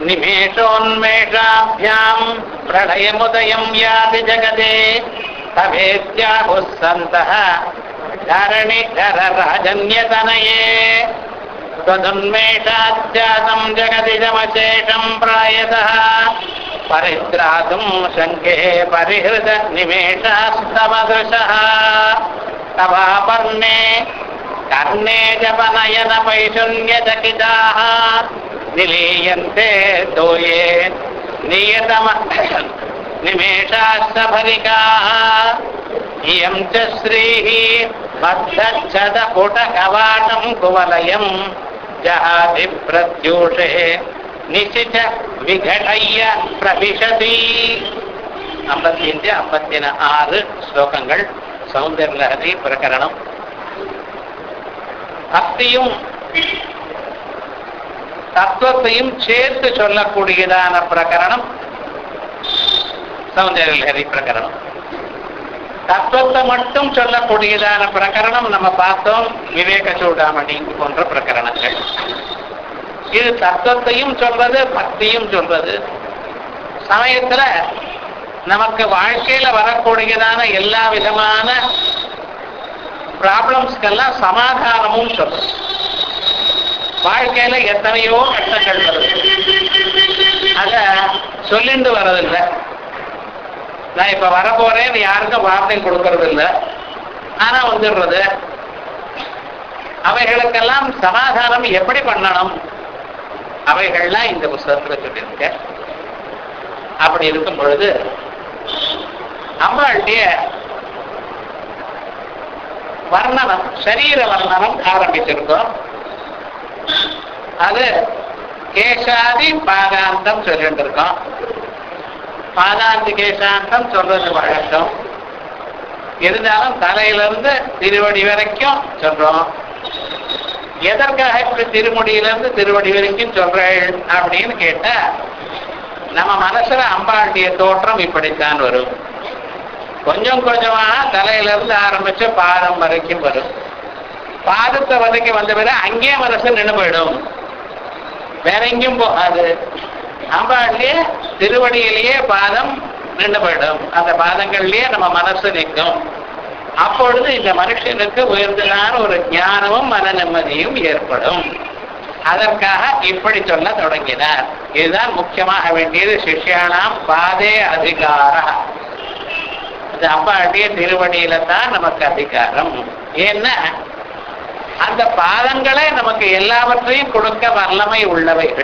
निमेषोन्मेषाभ्याम् प्रलयमुदयम् याति जगते तवेत्याहुः सन्तः धरणिधरराजन्यतनये त्वदुन्मेषाध्यासम् जगदिदमशेषम् प्रायतः परित्रातुम् शङ्के परिहृत निमेषास्तमदृशः तवापर्णे कर्णे जपनयन पैशून्यचकिताः निलीयन्ते तोये नियतम निमेषाश्च भरिकाः इयम् च श्रीः बद्धच्छदपुटकवाटम् कुवलयम् जहाति प्रत्यूषे निशिच விகடைய பிரபிஷதி ஐம்பத்தி அஞ்சு ஐம்பத்தி ஆறு ஸ்லோகங்கள் சௌந்தர்லஹரி பிரகரணம் பக்தியும் தத்துவத்தையும் சேர்த்து சொல்லக்கூடியதான பிரகரணம் சௌந்தர்யலஹரி பிரகரணம் தத்துவத்தை மட்டும் சொல்லக்கூடியதான பிரகரணம் நம்ம பார்த்தோம் விவேக சூடாமணி போன்ற பிரகரணங்கள் இது தத்துவத்தையும் சொல்றது பக்தியும் சொல்றது சமயத்துல நமக்கு வாழ்க்கையில வரக்கூடியதான எல்லா விதமான ப்ராப்ளம்ஸ்க்கெல்லாம் சமாதானமும் சொல்றது வாழ்க்கையில எத்தனையோ கஷ்டங்கள் வருது அத சொல்லிட்டு வர்றதில்லை நான் இப்ப வரப்போறேன் யாருக்கும் வார்த்தை கொடுக்கறது இல்லை ஆனா வந்துடுறது அவைகளுக்கெல்லாம் சமாதானம் எப்படி பண்ணணும் அவைகள்லாம் இந்த புஸ்தகத்துல சொல்லியிருக்க அப்படி இருக்கும் பொழுது அம்பாளுடைய வர்ணனம் சரீர வர்ணனம் ஆரம்பிச்சிருக்கோம் அது கேசாதி பாதாந்தம் சொல்லிட்டு இருக்கோம் பாதாந்தி கேசாந்தம் சொல்றது வழக்கம் இருந்தாலும் தலையிலிருந்து திருவடி வரைக்கும் சொல்றோம் எதற்காக இப்படி திருமுடியிலிருந்து திருவடி வரைக்கும் சொல்றேன் அப்படின்னு கேட்டா நம்ம மனசுல அம்பாளுடைய தோற்றம் இப்படித்தான் வரும் கொஞ்சம் கொஞ்சமா தலையிலிருந்து ஆரம்பிச்சு பாதம் வரைக்கும் வரும் பாதத்தை வரைக்கும் வந்த பிறகு அங்கேயே மனசு நின்று போயிடும் வேற எங்கேயும் போகாது அம்பாளுடைய திருவடியிலேயே பாதம் நின்று போயிடும் அந்த பாதங்கள்லயே நம்ம மனசு நிற்கும் அப்பொழுது இந்த மனுஷனுக்கு உயர்ந்ததான ஒரு ஞானமும் மன நிம்மதியும் ஏற்படும் அதற்காக இப்படி சொல்ல தொடங்கினார் இதுதான் முக்கியமாக வேண்டியது சிஷ்யானாம் பாதே அதிகார அது அம்பாளுடைய திருவடியில தான் நமக்கு அதிகாரம் ஏன்னா அந்த பாதங்களே நமக்கு எல்லாவற்றையும் கொடுக்க வல்லமை உள்ளவைகள்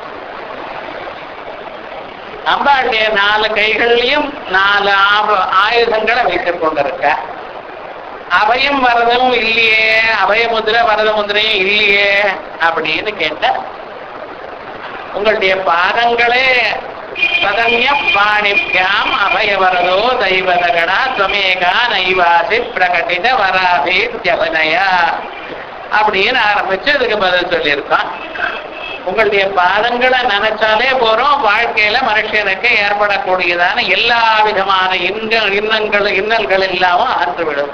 அம்பாளுடைய நாலு கைகள்லையும் நாலு ஆப- ஆயுதங்களை வைத்துக் கொண்டிருக்க அபயம் வரதும் இல்லையே அபய முதிரை வரத முதிரையும் இல்லையே அப்படின்னு கேட்ட உங்களுடைய பாதங்களே சதன்ய பாணிப்யாம் அபயவரதோ தெய்வதகடா துவமேகா நைவாசி பிரகடித வராபி ஜபனயா அப்படின்னு ஆரம்பிச்சு அதுக்கு பதில் சொல்லியிருக்கான் உங்களுடைய பாதங்களை நினைச்சாலே போறோம் வாழ்க்கையில மனுஷனுக்கு ஏற்படக்கூடியதான எல்லா விதமான இன்க இன்னங்கள் இன்னல்கள் இல்லாமல் ஆற்றுவிடும்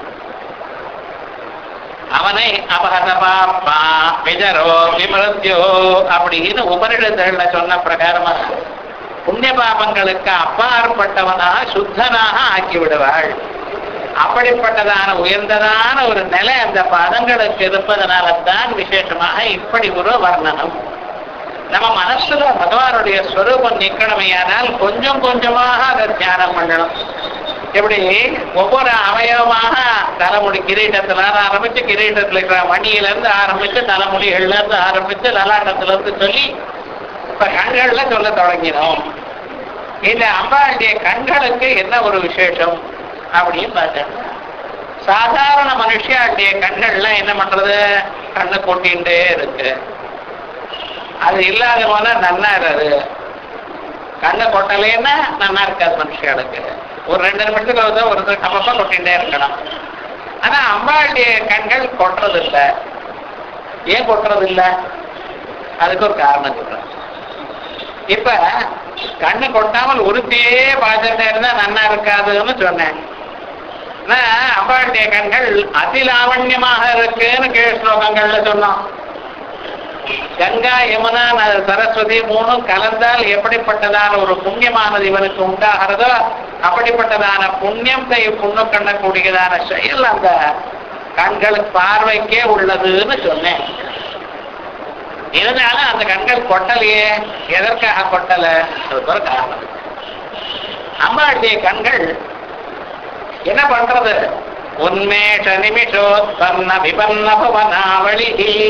அவனை அபகதபாப்பா விஜரோ விமருத்தியோ அப்படின்னு உபனிடத்துல சொன்ன பிரகாரமாக புண்ணிய பாபங்களுக்கு அப்பாற்பட்டவனாக சுத்தனாக ஆக்கி விடுவாள் அப்படிப்பட்டதான உயர்ந்ததான ஒரு நிலை அந்த பதங்களுக்கு இருப்பதனால தான் விசேஷமாக இப்படி ஒரு வர்ணனம் நம்ம மனசுல பகவானுடைய ஸ்வரூபம் நிக்கணுமையானால் கொஞ்சம் கொஞ்சமாக அதை தியானம் பண்ணணும் எப்படி ஒவ்வொரு அவயவமாக தலைமுடி கிரீட்டத்துல இருந்து ஆரம்பிச்சு கிரீட்டத்துல இருக்கிற மணியில இருந்து ஆரம்பிச்சு தலைமுடிகள்ல இருந்து ஆரம்பிச்சு லலாட்டத்துல இருந்து சொல்லி இப்ப கண்கள்ல சொல்ல தொடங்கினோம் இந்த அம்பாளுடைய கண்களுக்கு என்ன ஒரு விசேஷம் அப்படின்னு பார்த்தேன் சாதாரண மனுஷனுடைய கண்கள்லாம் என்ன பண்றது கண்ணு கொட்டின்ண்டே இருக்கு அது இல்லாத போனா நன்னா இருக்காது கண்ணை கொட்டலைன்னா நன்னா இருக்காது மனுஷனுக்கு ஒரு ரெண்டு நிமிஷத்துக்கு வந்து ஒருத்தர் கம்மப்பா கொட்டிகிட்டே இருக்கணும் ஆனா அம்பாளுடைய கண்கள் கொட்டுறது இல்ல ஏன் கொட்டுறது இல்ல அதுக்கு ஒரு காரணம் சொல்றேன் இப்ப கண்ணு கொட்டாமல் உறுத்தியே பார்த்துட்டே இருந்தா நன்னா இருக்காதுன்னு சொன்னேன் ஆனா அம்பாளுடைய கண்கள் அதிலாவண்யமாக இருக்குன்னு கீழ் ஸ்லோகங்கள்ல சொன்னோம் கங்கா யமுனா ந- சரஸ்வதி மூணும் கலந்தால் எப்படிப்பட்டதான ஒரு புண்ணியமானது இவனுக்கு உண்டாகிறதோ அப்படிப்பட்டதான புண்ணியத்தை புண்ணு கண்ணக்கூடியதான செயல் அந்த கண்களுக்கு பார்வைக்கே உள்ளதுன்னு சொன்னேன் இருந்தாலும் அந்த கண்கள் கொட்டலையே எதற்காக கொட்டல அதுக்கு ஒரு காரணம் அம்மாளுடைய கண்கள் என்ன பண்றது உன்மேஷ நிமிஷோத்பன்ன விபன்ன பவனாவளி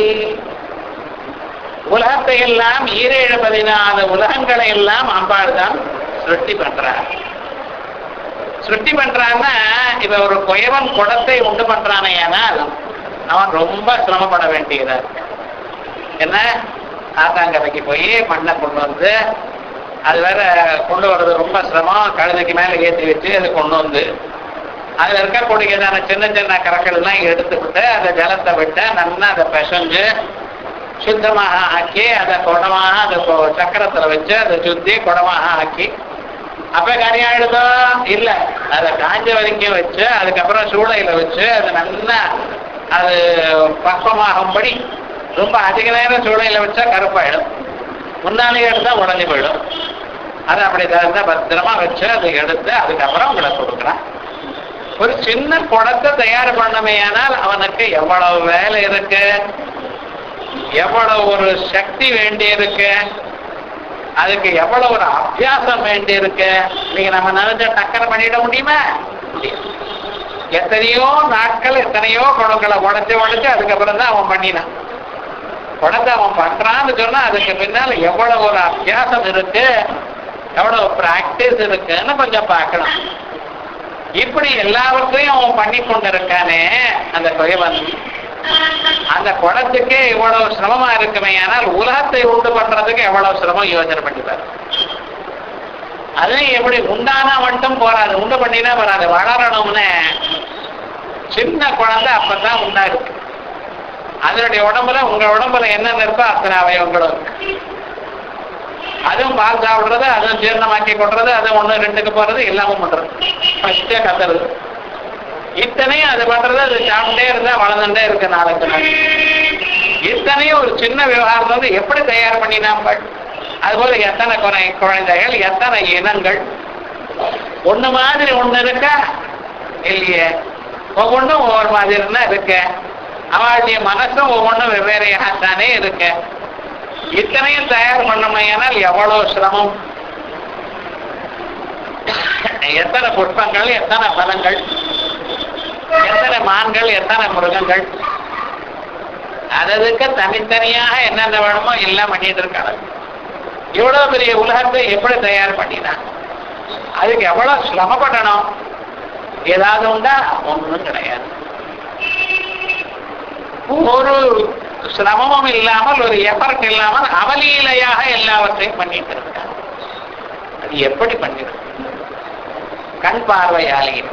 உலகத்தை எல்லாம் ஈரேழு பதினாலு உலகங்களை எல்லாம் அம்பாள் தான் சிருஷ்டி பண்றார் சிருஷ்டி பண்றான்னா இப்ப ஒரு குயவன் குடத்தை உண்டு பண்றானே ஆனால் அவன் ரொம்ப சிரமப்பட வேண்டியதா இருக்கு என்ன ஆத்தாங்கரைக்கு போய் மண்ணை கொண்டு வந்து அது வேற கொண்டு வர்றது ரொம்ப சிரமம் கழுதைக்கு மேல ஏற்றி வச்சு அதை கொண்டு வந்து அதுல இருக்கக்கூடியதான சின்ன சின்ன கரைகள் எல்லாம் எடுத்துக்கிட்டு அந்த ஜலத்தை விட்டு நல்லா அதை பிசைஞ்சு சுத்தமாக ஆக்கி அதை குடமாக அதை கொ- சக்கரத்துல வச்சு அதை சுத்தி குடமாக ஆக்கி அப்ப கரையாயிடுதோ இல்ல அதை காஞ்ச வரைக்கும் வச்சு அதுக்கப்புறம் சூளையில வச்சு அது நல்லா அது பக்குவமாகும்படி ரொம்ப அதிக நேரம் சூளையில வச்சா கருப்பாயிடும் முன்னாலே எடுத்தா உடஞ்சி போயிடும் அதை அப்படி தகுந்த பத்திரமா வச்சு அதை எடுத்து அதுக்கப்புறம் உங்களுக்கு கொடுக்குறான் ஒரு சின்ன குடத்தை தயார் பண்ணமையானால் அவனுக்கு எவ்வளவு வேலை இருக்கு எவ்வளவு ஒரு சக்தி வேண்டி இருக்கு அதுக்கு எவ்வளவு ஒரு அபியாசம் வேண்டி இருக்கு நீங்க நம்ம நினைச்ச டக்கரை பண்ணிட முடியுமா முடியாது. எத்தனையோ நாட்கள் எத்தனையோ குடங்களை உடைச்சு உடைச்சு அதுக்கப்புறம் தான் அவன் பண்ணினான் குடத்தை அவன் பண்றான்னு சொன்னா அதுக்கு பின்னால எவ்வளவு ஒரு அபியாசம் இருக்கு எவ்வளவு பிராக்டிஸ் இருக்குன்னு கொஞ்சம் பார்க்கணும் இப்படி எல்லாவற்றையும் அவன் பண்ணி கொண்டிருக்கானே அந்த குயவன் அந்த குடத்துக்கே இவ்வளவு சிரமமா இருக்குமே ஆனால் உலகத்தை உண்டு பண்றதுக்கு எவ்வளவு சிரமம் யோசனை பண்ணிப்பார் அதுவும் எப்படி உண்டானா மட்டும் போறாது உண்டு பண்ணினா வராது வளரணும்னு சின்ன குழந்தை அப்பதான் உண்டா இருக்கு அதனுடைய உடம்புல உங்க உடம்புல என்னென்ன இருக்கோ அத்தனை அவயவங்களும் இருக்கு அதுவும் பால் சாப்பிடுறது அதுவும் ஜீரணமாக்கி கொள்றது அதுவும் ஒண்ணு ரெண்டுக்கு போறது எல்லாமும் பண்றது ஃபர்ஸ்டே கத்துறது இத்தனையும் அது பண்றது அது சாப்பிட்டே இருந்தா வளர்ந்துட்டே இருக்கு நாளுக்கு நாள் இத்தனையும் ஒரு சின்ன விவகாரம் வந்து எப்படி தயார் பண்ணினாம் அதுபோல எத்தனை குறை குழந்தைகள் எத்தனை இனங்கள் ஒண்ணு மாதிரி ஒண்ணு இருக்கா இல்லையே ஒவ்வொன்றும் ஒவ்வொரு மாதிரின்னா இருக்கு அவளுடைய மனசும் ஒவ்வொன்றும் வெவ்வேறையாகத்தானே இருக்கு இத்தனையும் தயார் பண்ணமையானால் எவ்வளவு சிரமம் எத்தனை புஷ்பங்கள் எத்தனை பலங்கள் எத்தனை மான்கள் எத்தனை மிருகங்கள் அதுக்கு தனித்தனியாக என்னென்ன வேணுமோ எல்லாம் பண்ணிட்டு இருக்காங்க இவ்வளவு பெரிய உலகத்தை எப்படி தயார் பண்ணினான் அதுக்கு எவ்வளவு சிரமப்படணும் ஏதாவது உண்டா ஒன்றும் கிடையாது ஒரு சிரமமும் இல்லாமல் ஒரு எஃபர்ட் இல்லாமல் அவலீலையாக எல்லாவற்றையும் பண்ணிட்டு இருக்காங்க அது எப்படி பண்ணிருக்கு கண் பார்வையாலேயும்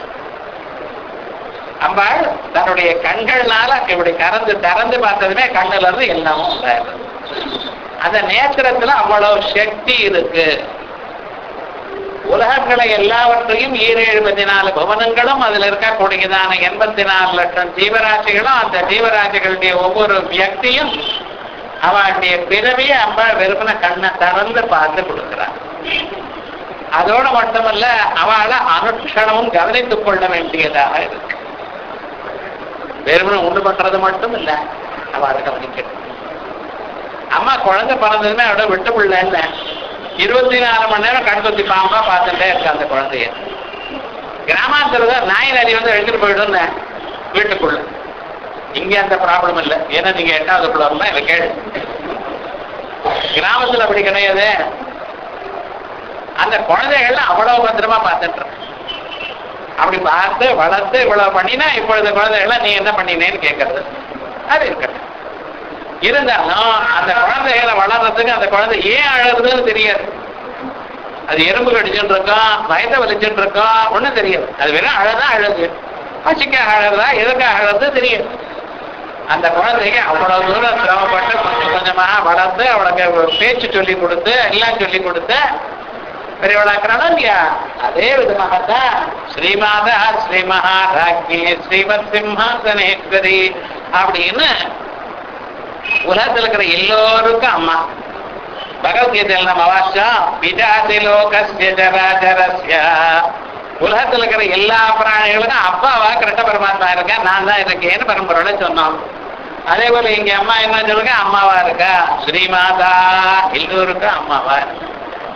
அம்பாள் தன்னுடைய கண்கள்னால இப்படி கறந்து திறந்து பார்த்ததுமே கண்ணுல இருந்து எல்லாமும் உண்டாயிருது அந்த நேத்திரத்துல அவ்வளவு சக்தி இருக்கு உலகங்களை எல்லாவற்றையும் ஈரேழு பதினாலு பவனங்களும் அதுல இருக்கக்கூடியதான எண்பத்தி நாலு லட்சம் ஜீவராசிகளும் அந்த ஜீவராசிகளுடைய ஒவ்வொரு வியக்தியும் அவளுடைய பிறவியை அம்பாள் வெறுமன கண்ணை திறந்து பார்த்து கொடுக்கிறார் அதோட மட்டுமல்ல அவளை அனுட்சணமும் கவனித்துக் கொள்ள வேண்டியதாக இருக்கு வெறுமனை உண்டு பண்றது மட்டும் இல்ல அவளை கவனிக்கணும் அம்மா குழந்தை பிறந்ததுமே அவட விட்டு பிள்ளை இல்ல இருபத்தி நாலு மணி நேரம் கண் கொத்தி பாம்பா பார்த்துட்டே இருக்கு அந்த குழந்தைய கிராமாந்தரத நாய் நதி வந்து எழுதிட்டு போயிடும் வீட்டுக்குள்ள இங்க அந்த ப்ராப்ளம் இல்லை ஏன்னா நீங்க எட்டாவது பிள்ளை இதை கேளு கிராமத்துல அப்படி கிடையாது அந்த குழந்தைகள்லாம் அவ்வளவு பத்திரமா பார்த்துட்டு இருக்கு. அப்படி பார்த்து வளர்த்து இவ்வளவு பண்ணினா இப்பொழுது குழந்தைகளை நீ என்ன பண்ணினேன்னு கேட்கறது அது இருக்கட்டும் இருந்தாலும் அந்த குழந்தைகளை வளர்றதுக்கு அந்த குழந்தை ஏன் அழகுதுன்னு தெரியாது அது எறும்பு கடிச்சுட்டு இருக்கோம் வயத்தை வலிச்சுட்டு இருக்கோம் ஒண்ணும் தெரியாது அது வெறும் அழகா அழகு பசிக்காக அழகுதா எதுக்காக அழகு தெரியாது அந்த குழந்தைக்கு அவ்வளவு தூரம் சிரமப்பட்டு கொஞ்சம் கொஞ்சமாக வளர்த்து அவளுக்கு பேச்சு சொல்லி கொடுத்து எல்லாம் சொல்லி கொடுத்து பெரியவளாக்குறானா இல்லையா அதே விதமாகத்தான் ஸ்ரீமாதா ஸ்ரீ மகாராஜ்ஞி ஸ்ரீமத் சிம்ஹாசனேஸ்வரி அப்படின்னு உலகத்துல இருக்கிற எல்லோருக்கும் அம்மா பகவத்கீதையில் நம்ம வாசிச்சோம் பிதாதி லோகஸ்ய ஜராஜரஸ்ய உலகத்துல இருக்கிற எல்லா பிராணிகளுக்கும் அப்பாவா கிருஷ்ண பரமாத்மா இருக்கேன் நான் தான் இருக்கேன்னு பரம்பரோட சொன்னோம் அதே போல இங்க அம்மா என்ன சொல்லுங்க அம்மாவா இருக்கா ஸ்ரீமாதா எல்லோருக்கும் அம்மாவா இருக்கா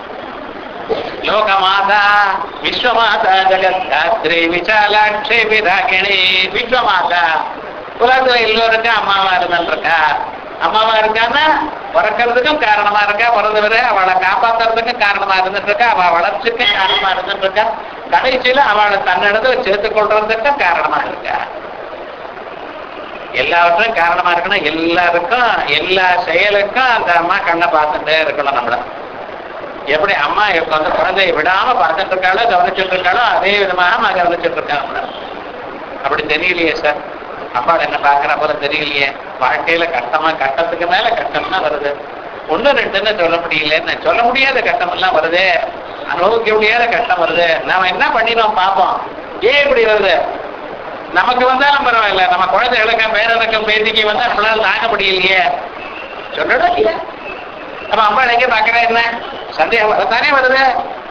லோகமாதா விஸ்வமாதா ஜெகத்காத்ரி விசாலாட்சி விராகிணி விஸ்வமாதா உலகத்துல எல்லோருக்கும் அம்மாவா இருந்துருக்கா அம்மாவா இருக்கான்னா பிறக்கிறதுக்கும் காரணமா இருக்கா பிறந்தவர அவளை காப்பாத்துறதுக்கும் காரணமா இருந்துட்டு இருக்கா அவ வளர்ச்சிக்கும் காரணமா இருந்துட்டு இருக்கா கடைசியில அவளை தன்னிடத்துல சேர்த்துக் கொள்றதுக்கும் காரணமா இருக்கா எல்லாவற்றும் காரணமா இருக்கணும் எல்லாருக்கும் எல்லா செயலுக்கும் அந்த அம்மா கண்ணை பார்த்துட்டே இருக்கணும் நம்மள எப்படி அம்மா இப்ப அந்த குழந்தையை விடாம பார்த்துட்டு இருக்காளோ கவனிச்சுட்டு இருக்காளோ அதே விதமாக அம்மா கவனிச்சுட்டு இருக்காங்க அப்படி தெரியலையே சார் அப்பா என்ன பாக்குற போல தெரியலையே வாழ்க்கையில கஷ்டமா கஷ்டத்துக்கு மேல கஷ்டம் தான் வருது ஒண்ணு ரெண்டுன்னு சொல்ல முடியலன்னு சொல்ல முடியாத கஷ்டம் எல்லாம் வருது அனுபவிக்க முடியாத கஷ்டம் வருது நாம என்ன பண்ணினோம் பார்ப்போம் ஏன் இப்படி வருது நமக்கு வந்தாலும் பரவாயில்ல நம்ம குழந்தைகளுக்கும் பேரனுக்கும் பேத்திக்கு வந்தா நம்மளால தாங்க முடியலையே சொல்லணும் இல்லையா நம்ம அம்மா எங்க பாக்குற என்ன சந்தேகம் வரத்தானே வருது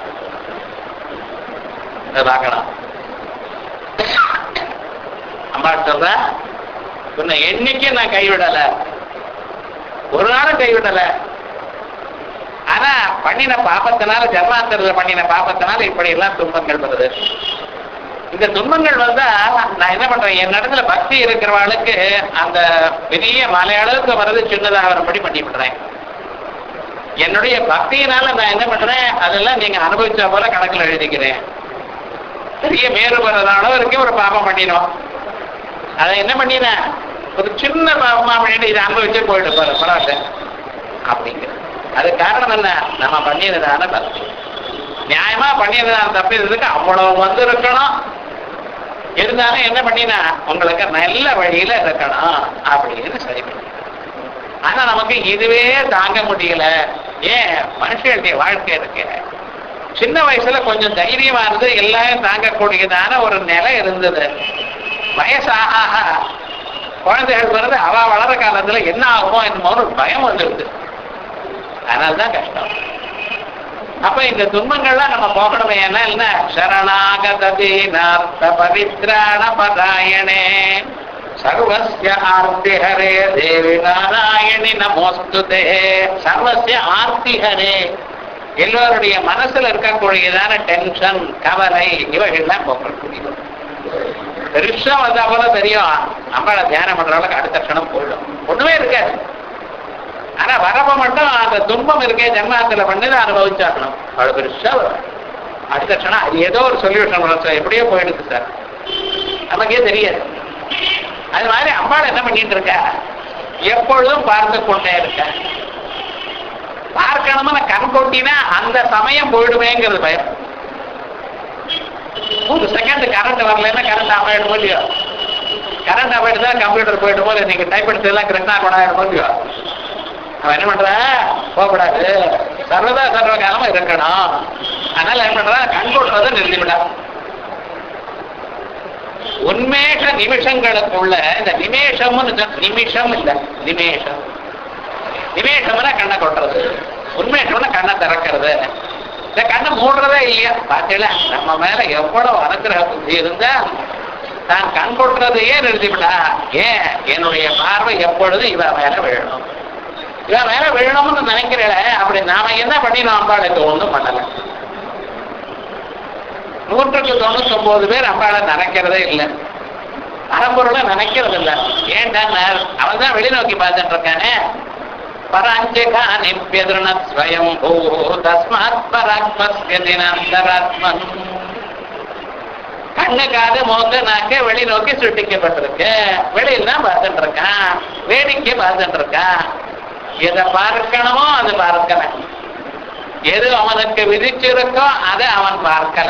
அதை பார்க்கணும் அம்மா சொல்ற உன்னை என்னைக்கும் நான் கைவிடல ஒரு நாளும் கைவிடல ஆனா பண்ணின பாப்பத்தினால ஜன்மாந்தரத்துல பண்ணின பாப்பத்தினால இப்படி எல்லாம் துன்பங்கள் வருது இந்த துன்பங்கள் வந்தா நான் என்ன பண்றேன் என் இடத்துல பக்தி இருக்கிறவளுக்கு அந்த பெரிய மலையளவுக்கு வர்றது சின்னதாக வரும்படி பண்ணி விடுறேன் என்னுடைய பக்தியினால நான் என்ன பண்றேன் அதெல்லாம் நீங்க அனுபவிச்ச போல கணக்குல எழுதிக்கிறேன் பெரிய மேறு வர்றது அளவுக்கு ஒரு பாபம் பண்ணினோம் அதை என்ன பண்ணினேன் ஒரு சின்ன பாபமா பண்ணிட்டு இதை அனுபவிச்சே போயிட்டு போற பரவாயில்ல அப்படிங்கிற அது காரணம் என்ன நம்ம பண்ணியதுதான பக்தி நியாயமா பண்ணியதுதான தப்பியதுக்கு அவ்வளவு வந்து இருக்கணும் இருந்தாலும் என்ன பண்ணினா உங்களுக்கு நல்ல வழியில இருக்கணும் அப்படின்னு சரி பண்ணி ஆனா நமக்கு இதுவே தாங்க முடியல ஏன் மனுஷனுடைய வாழ்க்கை இருக்கு சின்ன வயசுல கொஞ்சம் தைரியமா இருந்து எல்லாரும் தாங்கக்கூடியதான ஒரு நிலை இருந்தது வயசாக ஆக குழந்தைகள் வருது அவ வளர காலத்துல என்ன ஆகுமோ என்னமோ ஒரு பயம் வந்துருது அதனால்தான் கஷ்டம் அப்ப இந்த துன்பங்கள்லாம் நம்ம போகணுமே என்ன என்ன சரணாகதீனார்த்த பவித்ராண பதாயணே சர்வஸ்ய ஆர்த்தி ஹரே தேவி நாராயணி நமோஸ்துதே சர்வஸ்ய ஆர்த்தி ஹரே எல்லோருடைய மனசுல இருக்கக்கூடியதான டென்ஷன் கவலை இவைகள்லாம் போக்கக்கூடியது பெருசா வந்தா போல தெரியும் நம்மள தியானம் பண்ற அளவுக்கு அடுத்த க்ஷணம் போயிடும் ஒண்ணுமே இருக்காது ஆனா வரப்ப மட்டும் அந்த துன்பம் இருக்கே ஜன்மாத்துல பண்ணது அனுபவிச்சாக்கணும் அவ்வளவு பெருசா வரும் அடுத்த க்ஷணம் அது ஏதோ ஒரு சொல்யூஷன் வரும் சார் எப்படியோ போயிடுது சார் நமக்கே தெரியாது அது மாதிரி அம்பாள் என்ன பண்ணிட்டு இருக்க எப்பொழுதும் பார்த்து கொண்டே இருக்க பார்க்கணும்னு கண் கொட்டினா அந்த சமயம் போயிடுமேங்கிறது பயம் ஒரு செகண்ட் கரண்ட் வரலன்னா கரண்ட் ஆஃப் ஆயிடும் இல்லையோ கரண்ட் ஆஃப் ஆயிடுதா கம்ப்யூட்டர் போயிடும் போது நீங்க டைப் எடுத்ததெல்லாம் கிருஷ்ணா கூட ஆயிடும் இல்லையோ அவன் என்ன பண்ற போகக்கூடாது சர்வதா சர்வ காலமா இருக்கணும் அதனால என்ன பண்ற கண் கொட்டுறதை நிறுத்திவிடா உண்மேஷ நிமிஷங்களுக்குள்ள இந்த நிமேஷம்னு சொ- நிமிஷம் இல்ல நிமேஷம் நிமேஷம்னா கண்ணை கொட்டுறது உண்மேஷம்னா கண்ணை திறக்கிறது இந்த கண்ணை மூடுறதே இல்லையா பார்த்தீங்களா நம்ம மேல எவ்வளவு அனுக்கிரக புத்தி இருந்தா நான் கண் கொட்டுறதையே நிறுத்திவிட்டா ஏன் என்னுடைய பார்வை எப்பொழுது இவ மேல விழணும் இவ மேல விழணும்னு நினைக்கிறேன் அப்படி நாம என்ன பண்ணினோம் அம்பாளுக்கு ஒண்ணும் பண்ணல நூற்றுக்கு தொண்ணூத்தி ஒன்பது பேர் அம்பாளை நினைக்கிறதே இல்லை அறம்பொருளை நினைக்கிறது இல்லை ஏன்டா அவன் தான் வெளிநோக்கி பார்த்துட்டு இருக்கானே பராஞ்சகா நிப்பியதுரண ஸ்வயம் பூ தஸ்மாத் பராத்மஸ்ய தினாந்தராத்மன் கண்ணு காது மூக்கு நாக்கு வெளிநோக்கி சுட்டிக்கப்பட்டிருக்கு வெளியில தான் பார்த்துட்டு இருக்கான் வேடிக்கை பார்த்துட்டு இருக்கான் எதை பார்க்கணுமோ அது பார்க்கல எது அவனுக்கு விதிச்சிருக்கோ அதை அவன் பார்க்கல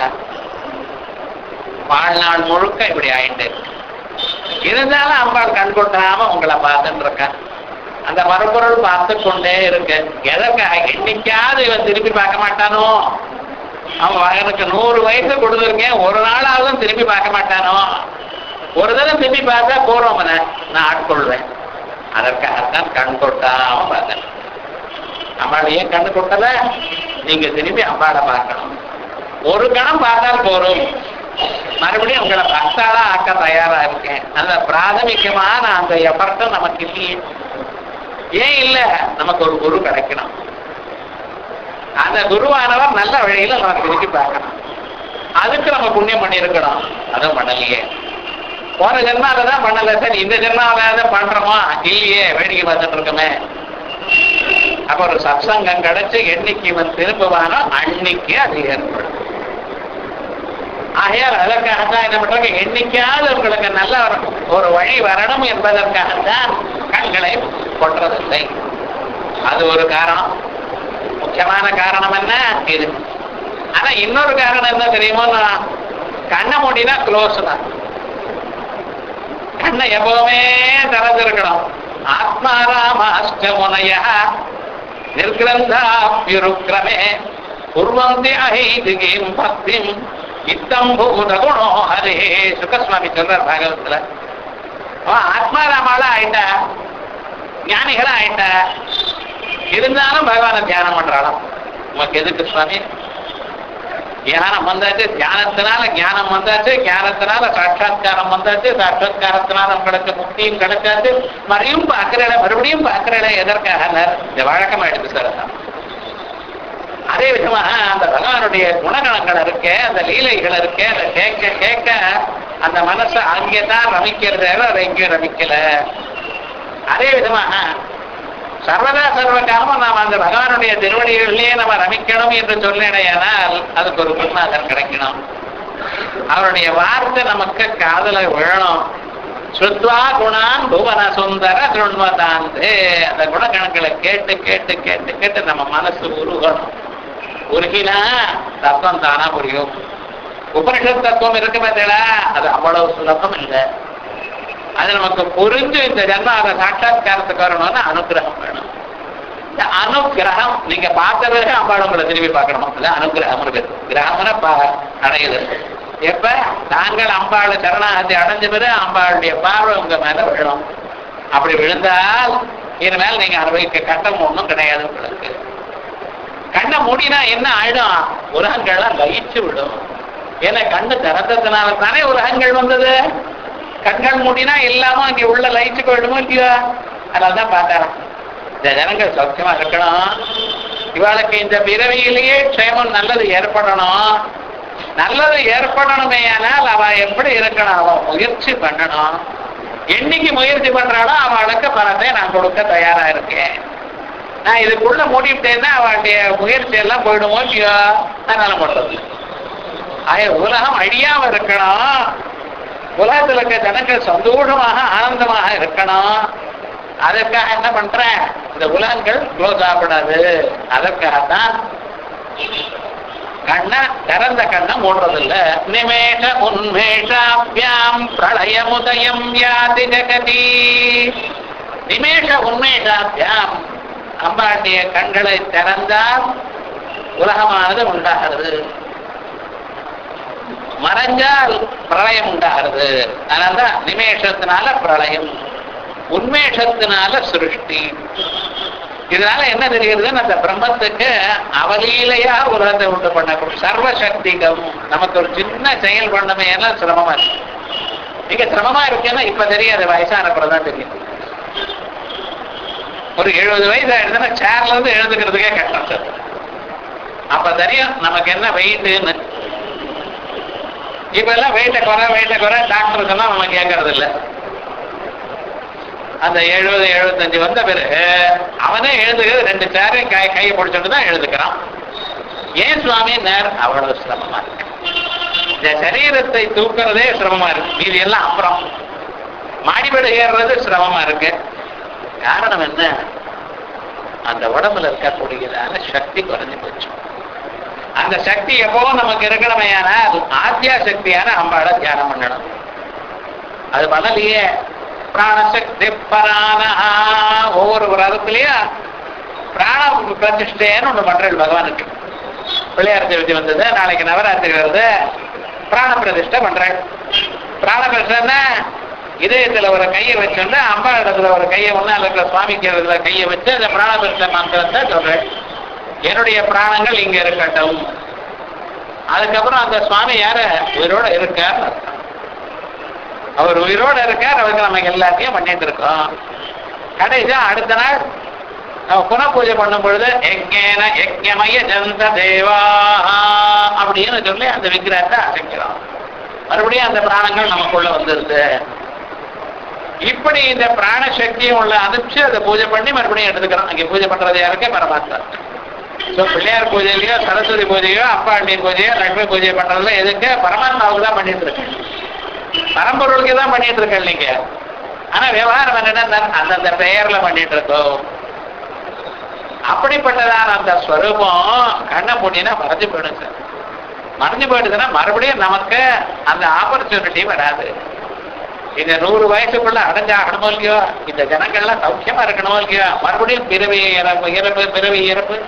வாழ்நாள் முழுக்க இப்படி ஆயிட்டு இருக்கு. இருந்தாலும் அம்பாள் கண் கொட்டாம உங்களை பார்த்துட்டு இருக்கான் அந்த மறுபொருள் பார்த்து கொண்டே இருக்கு எதற்காக என்னைக்காவது இவன் திருப்பி பார்க்க மாட்டானோ அவன் எனக்கு நூறு வயசு கொடுத்துருக்கேன் ஒரு நாளாவது திரும்பி பார்க்க மாட்டானோ ஒரு தடவை திரும்பி பார்த்தா போறோம் நான் ஆட்கொள்வேன் அதற்காகத்தான் கண் கொட்டாம பார்த்தேன் அம்பாள் ஏன் கண்ணு கொட்டல நீங்க திரும்பி அம்பாளை பார்க்கணும் ஒரு கணம் பார்த்தால் போரும் மறுபடியும் உங்களை பக்தாளா ஆக்க தயாரா இருக்கேன் அந்த பிராதமிகமான அந்த எஃபர்ட்டும் நமக்கு இல்லையே ஏன் இல்ல நமக்கு ஒரு குரு கிடைக்கணும் அந்த குருவானவர் நல்ல வழியில நமக்கு திருப்பி பார்க்கணும் அதுக்கு நம்ம புண்ணியம் பண்ணியிருக்கணும் அதுவும் பண்ணலையே போன ஜென்மால தான் பண்ணல சார் இந்த ஜென்மாவில தான் பண்றோமா இல்லையே வேடிக்கை பார்த்துட்டு இருக்கோமே அப்ப ஒரு சத்சங்கம் கிடைச்சு என்னைக்கு இவன் திரும்புவானோ அன்னைக்கு அது ஏற்படும் ஆகையால் அதற்காகத்தான் என்ன பண்றாங்க என்னைக்காவது உங்களுக்கு நல்ல ஒரு- ஒரு வழி வரணும் என்பதற்காகத்தான் கண்களை கொட்டுறதில்லை அது ஒரு காரணம் முக்கியமான காரணம் என்ன இது ஆனா இன்னொரு காரணம் என்ன தெரியுமோ நான் கண்ணை மூடினா க்ளோஸ் தான் கண்ணை எப்பவுமே திறந்திருக்கணும் ஆத்மாராமாஷ்டமுனைய நிர்கிரந்தாப்யுருக்கிரமே குர்வந்தி அஹைதிகீம் பக்திம் இத்தம் பூத குணோ ஹரே சுகஸ்வாமி சொல்றார் பாகவத்துல அவன் ஆத்மாராமாலாம் ஆயிட்டா ஞானிகளா ஆயிட்டா இருந்தாலும் பகவானை தியானம் பண்றாளாம் உனக்கு எதுக்கு சுவாமி ஞானம் வந்தாச்சு தியானத்தினால ஞானம் வந்தாச்சு ஞானத்தினால சாட்சாத்காரம் வந்தாச்சு சாட்சாத்காரத்தினால உங்களுக்கு முக்தியும் கிடைச்சாச்சு மறுபடியும் பார்க்கிறேன் மறுபடியும் பார்க்கிறேன் எதற்காக இந்த வழக்கமா எடுத்து சார் அதான். அதே விதமாக அந்த பகவானுடைய குணகணங்கள் இருக்கு அந்த லீலைகள் இருக்கு அதை கேட்க கேட்க அந்த மனசை அங்கே தான் ரமிக்கிறதே அதை எங்கேயும் ரமிக்கல அதே விதமாக சர்வதா சர்வ காலமும் நாம் அந்த பகவானுடைய திருவடிகளிலே நம்ம ரமிக்கணும் என்று சொல்லேடையானால் அதுக்கு ஒரு குருநாதர் கிடைக்கணும் அவருடைய வார்த்தை நமக்கு காதல விழணும் சுத்வா குணான் புவன சுந்தர சுண்வதாந்தே அந்த குணகணங்களை கேட்டு கேட்டு கேட்டு கேட்டு நம்ம மனசு உருகணும் உருகினா தத்துவம் தானா புரியும் உபனிஷத் தத்துவம் இருக்கு பார்த்தீங்களா அது அவ்வளவு சுலபம் இல்லை அது நமக்கு புரிஞ்சு இந்த ஜென்ம அதை சாட்சாத்காரத்துக்கு வரணும்னு அனுகிரகம் வேணும் இந்த அனுகிரகம் நீங்க பார்த்தது அம்பாள் உங்களை திரும்பி பார்க்கணும் இல்ல அனுகிரகம் இருக்கு கிரகம்னா பா- அடையுது எப்ப தாங்கள் அம்பாள் சரணாகதி அடைஞ்ச பிறகு அம்பாளுடைய பார்வை உங்க மேல விழும் அப்படி விழுந்தால் இனிமேல் நீங்க அனுபவிக்க கட்டம் ஒண்ணும் கிடையாது உங்களுக்கு கண்ணை மூடினா என்ன ஆயிடும் உலகங்கள்லாம் லயிச்சு விடும் ஏன்னா கண்ணு திறந்ததுனால தானே உலகங்கள் வந்தது கண்கள் மூடினா இல்லாம அங்க உள்ள லயிச்சு போயிடுமோ இல்லையா அதனாலதான் பார்த்தாராம் இந்த ஜனங்கள் சௌக்கியமா இருக்கணும் இவாளுக்கு இந்த பிறவியிலேயே க்ஷேமம் நல்லது ஏற்படணும் நல்லது ஏற்படணுமே ஆனால் அவ எப்படி இருக்கணும் அவ முயற்சி பண்ணணும் என்னைக்கு முயற்சி பண்றாளோ அவளுக்கு பணத்தை நான் கொடுக்க தயாரா இருக்கேன் நான் இதுக்குள்ள மூடிவிட்டேன்னா அவளுடைய முயற்சி எல்லாம் போயிடுமோ இல்லையோ அதனால பண்றது ஆய உலகம் அழியாம இருக்கணும் உலகத்துல இருக்க ஜனங்கள் சந்தோஷமாக ஆனந்தமாக இருக்கணும் அதற்காக என்ன பண்றேன் இந்த உலகங்கள் க்ளோஸ் ஆகக்கூடாது அதற்காகத்தான் கண்ண திறந்த கண்ணை மூடுறதில்ல நிமேஷ உன்மேஷாபியாம் பிரளயமுதயம் யாதி ஜகதி நிமேஷ உன்மேஷாபியாம் அம்பாண்டிய கண்களை திறந்தால் உலகமானது உண்டாகிறது மறைஞ்சால் பிரளயம் உண்டாகிறது அதனால்தான் நிமேஷத்தினால பிரளயம் உன்மேஷத்தினால சிருஷ்டி இதனால என்ன தெரிகிறதுன்னு அந்த பிரம்மத்துக்கு அவலீலையா உலகத்தை உண்டு பண்ண சர்வசக்திகம் நமக்கு ஒரு சின்ன செயல் பண்ணமே எல்லாம் சிரமமா இருக்கு நீங்க சிரமமா இருக்கேன்னா இப்ப தெரியாது வயசான தான் தெரியும் ஒரு எழுபது வயசு ஆயிடுச்சுன்னா சேர்ல இருந்து எழுந்துக்கிறதுக்கே கஷ்டம் சார் அப்ப தெரியும் நமக்கு என்ன வெயிட்டுன்னு இப்ப எல்லாம் வெயிட்ட குறை வெயிட்ட குறை டாக்டர் சொன்னா நம்ம கேட்கறது இல்ல அந்த எழுபது எழுபத்தஞ்சு வந்த பிறகு அவனே எழுதுகிறது ரெண்டு சேரையும் கை கையை பிடிச்சிட்டு தான் எழுதுக்கிறான் ஏன் சுவாமி நேர் அவ்வளவு சிரமமா இருக்கு இந்த சரீரத்தை தூக்குறதே சிரமமா இருக்கு மீதி எல்லாம் அப்புறம் மாடிபடி ஏறுறது சிரமமா இருக்கு காரணம் என்ன அந்த உடம்புல இருக்கக்கூடியதான சக்தி குறைஞ்சு போச்சு அந்த சக்தி எப்பவும் நமக்கு இருக்கணுமே ஆனால் ஆத்தியா சக்தியான அம்பாளை தியானம் பண்ணணும் அது பண்ணலையே பிராணசக்தி பரானஹா ஒவ்வொரு விரதத்திலையும் பிராண பிரதிஷ்டேன்னு ஒண்ணு பண்றது பகவானுக்கு பிள்ளையார் சதுர்த்தி வந்தது நாளைக்கு நவராத்திரி வருது பிராண பிரதிஷ்டை பண்றேன் பிராண பிரதிஷ்டைன்னா இதயத்துல ஒரு கையை வச்சோன்னா அம்பா இடத்துல ஒரு கையை முன்னால இருக்கிற சுவாமிக்கு இடத்துல கையை வச்சு அந்த பிராணபரித்த மந்திரத்தை சொல்றேன் என்னுடைய பிராணங்கள் இங்க இருக்கட்டும் அதுக்கப்புறம் அந்த சுவாமி யார உயிரோட இருக்கார் அவர் உயிரோட இருக்கார் அவருக்கு நம்ம எல்லாத்தையும் பண்ணிட்டு இருக்கோம் கடைசியா அடுத்த நாள் நம்ம புன பூஜை பண்ணும் பொழுது யஜ்ஞேன யஜ்ஞமய ஜந்த தேவா அப்படின்னு சொல்லி அந்த விக்கிரகத்தை அசைக்கிறோம் மறுபடியும் அந்த பிராணங்கள் நமக்குள்ள வந்துருது இப்படி இந்த பிராண சக்தியும் உள்ள அனுப்பிச்சு அதை பூஜை பண்ணி மறுபடியும் எடுத்துக்கிறோம் அங்கே பூஜை பண்றது யாருக்கு பரமாத்மா ஸோ பிள்ளையார் பூஜையிலயோ சரஸ்வதி பூஜையோ அப்பாண்டி பூஜையோ லட்சுமி பூஜை பண்றதுல எதுக்கு பரமாத்மாவுக்கு தான் பண்ணிட்டு இருக்கேன் பரம்பொருளுக்கு தான் பண்ணிட்டு இருக்கேன் நீங்க ஆனா விவகாரம் என்னன்னா அந்தந்த பெயர்ல பண்ணிட்டு இருக்கோம் அப்படிப்பட்டதான அந்த ஸ்வரூபம் கண்ணை மூடினா மறைஞ்சு போயிடும் சார் மறைஞ்சு போயிடுதுன்னா மறுபடியும் நமக்கு அந்த ஆப்பர்ச்சுனிட்டி வராது இந்த நூறு வயசுக்குள்ள அடைஞ்சாகணுமோ இல்லையோ இந்த ஜனங்கள்லாம் சௌக்கியமா இருக்கணுமோ இல்லையோ மறுபடியும் பிறவி இறப்பு இறப்பு பிறவி இறப்பு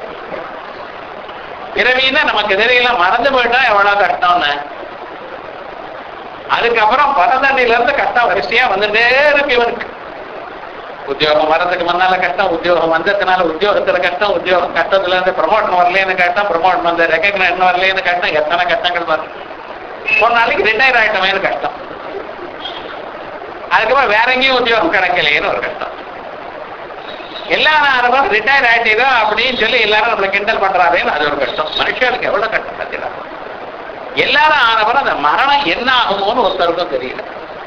பிறவின்னா நமக்கு தெரியல மறந்து போயிட்டா எவ்வளவு கஷ்டம்னு அதுக்கப்புறம் பரதண்ணில இருந்து கஷ்டம் வரிசையா வந்துட்டே இருக்கு இவனுக்கு உத்தியோகம் வர்றதுக்கு முன்னால கஷ்டம் உத்தியோகம் வந்ததுனால உத்தியோகத்துல கஷ்டம் உத்தியோகம் கஷ்டத்துல இருந்து ப்ரமோஷன் வரலேன்னு கஷ்டம் ப்ரமோஷன் வந்து ரெக்கக்னேஷன் வரலேன்னு கஷ்டம் எத்தனை கஷ்டங்கள் வரும் ஒரு நாளைக்கு ரிட்டையர் ஆயிட்டமேனு கஷ்டம் அதுக்கப்புறம் வேற எங்கேயும் உத்தியோகம் கிடைக்கலையேன்னு ஒரு கஷ்டம் எல்லா நேரமும் ரிட்டையர் ஆயிட்டீரோ அப்படின்னு சொல்லி எல்லாரும் நம்மளை கிண்டல் பண்றாருன்னு அது ஒரு கஷ்டம் மனுஷனுக்கு எவ்வளவு கஷ்டம் பார்த்தீங்களா எல்லாரும் ஆனவரும் அந்த மரணம் என்ன ஆகுமோன்னு ஒருத்தருக்கும் தெரியல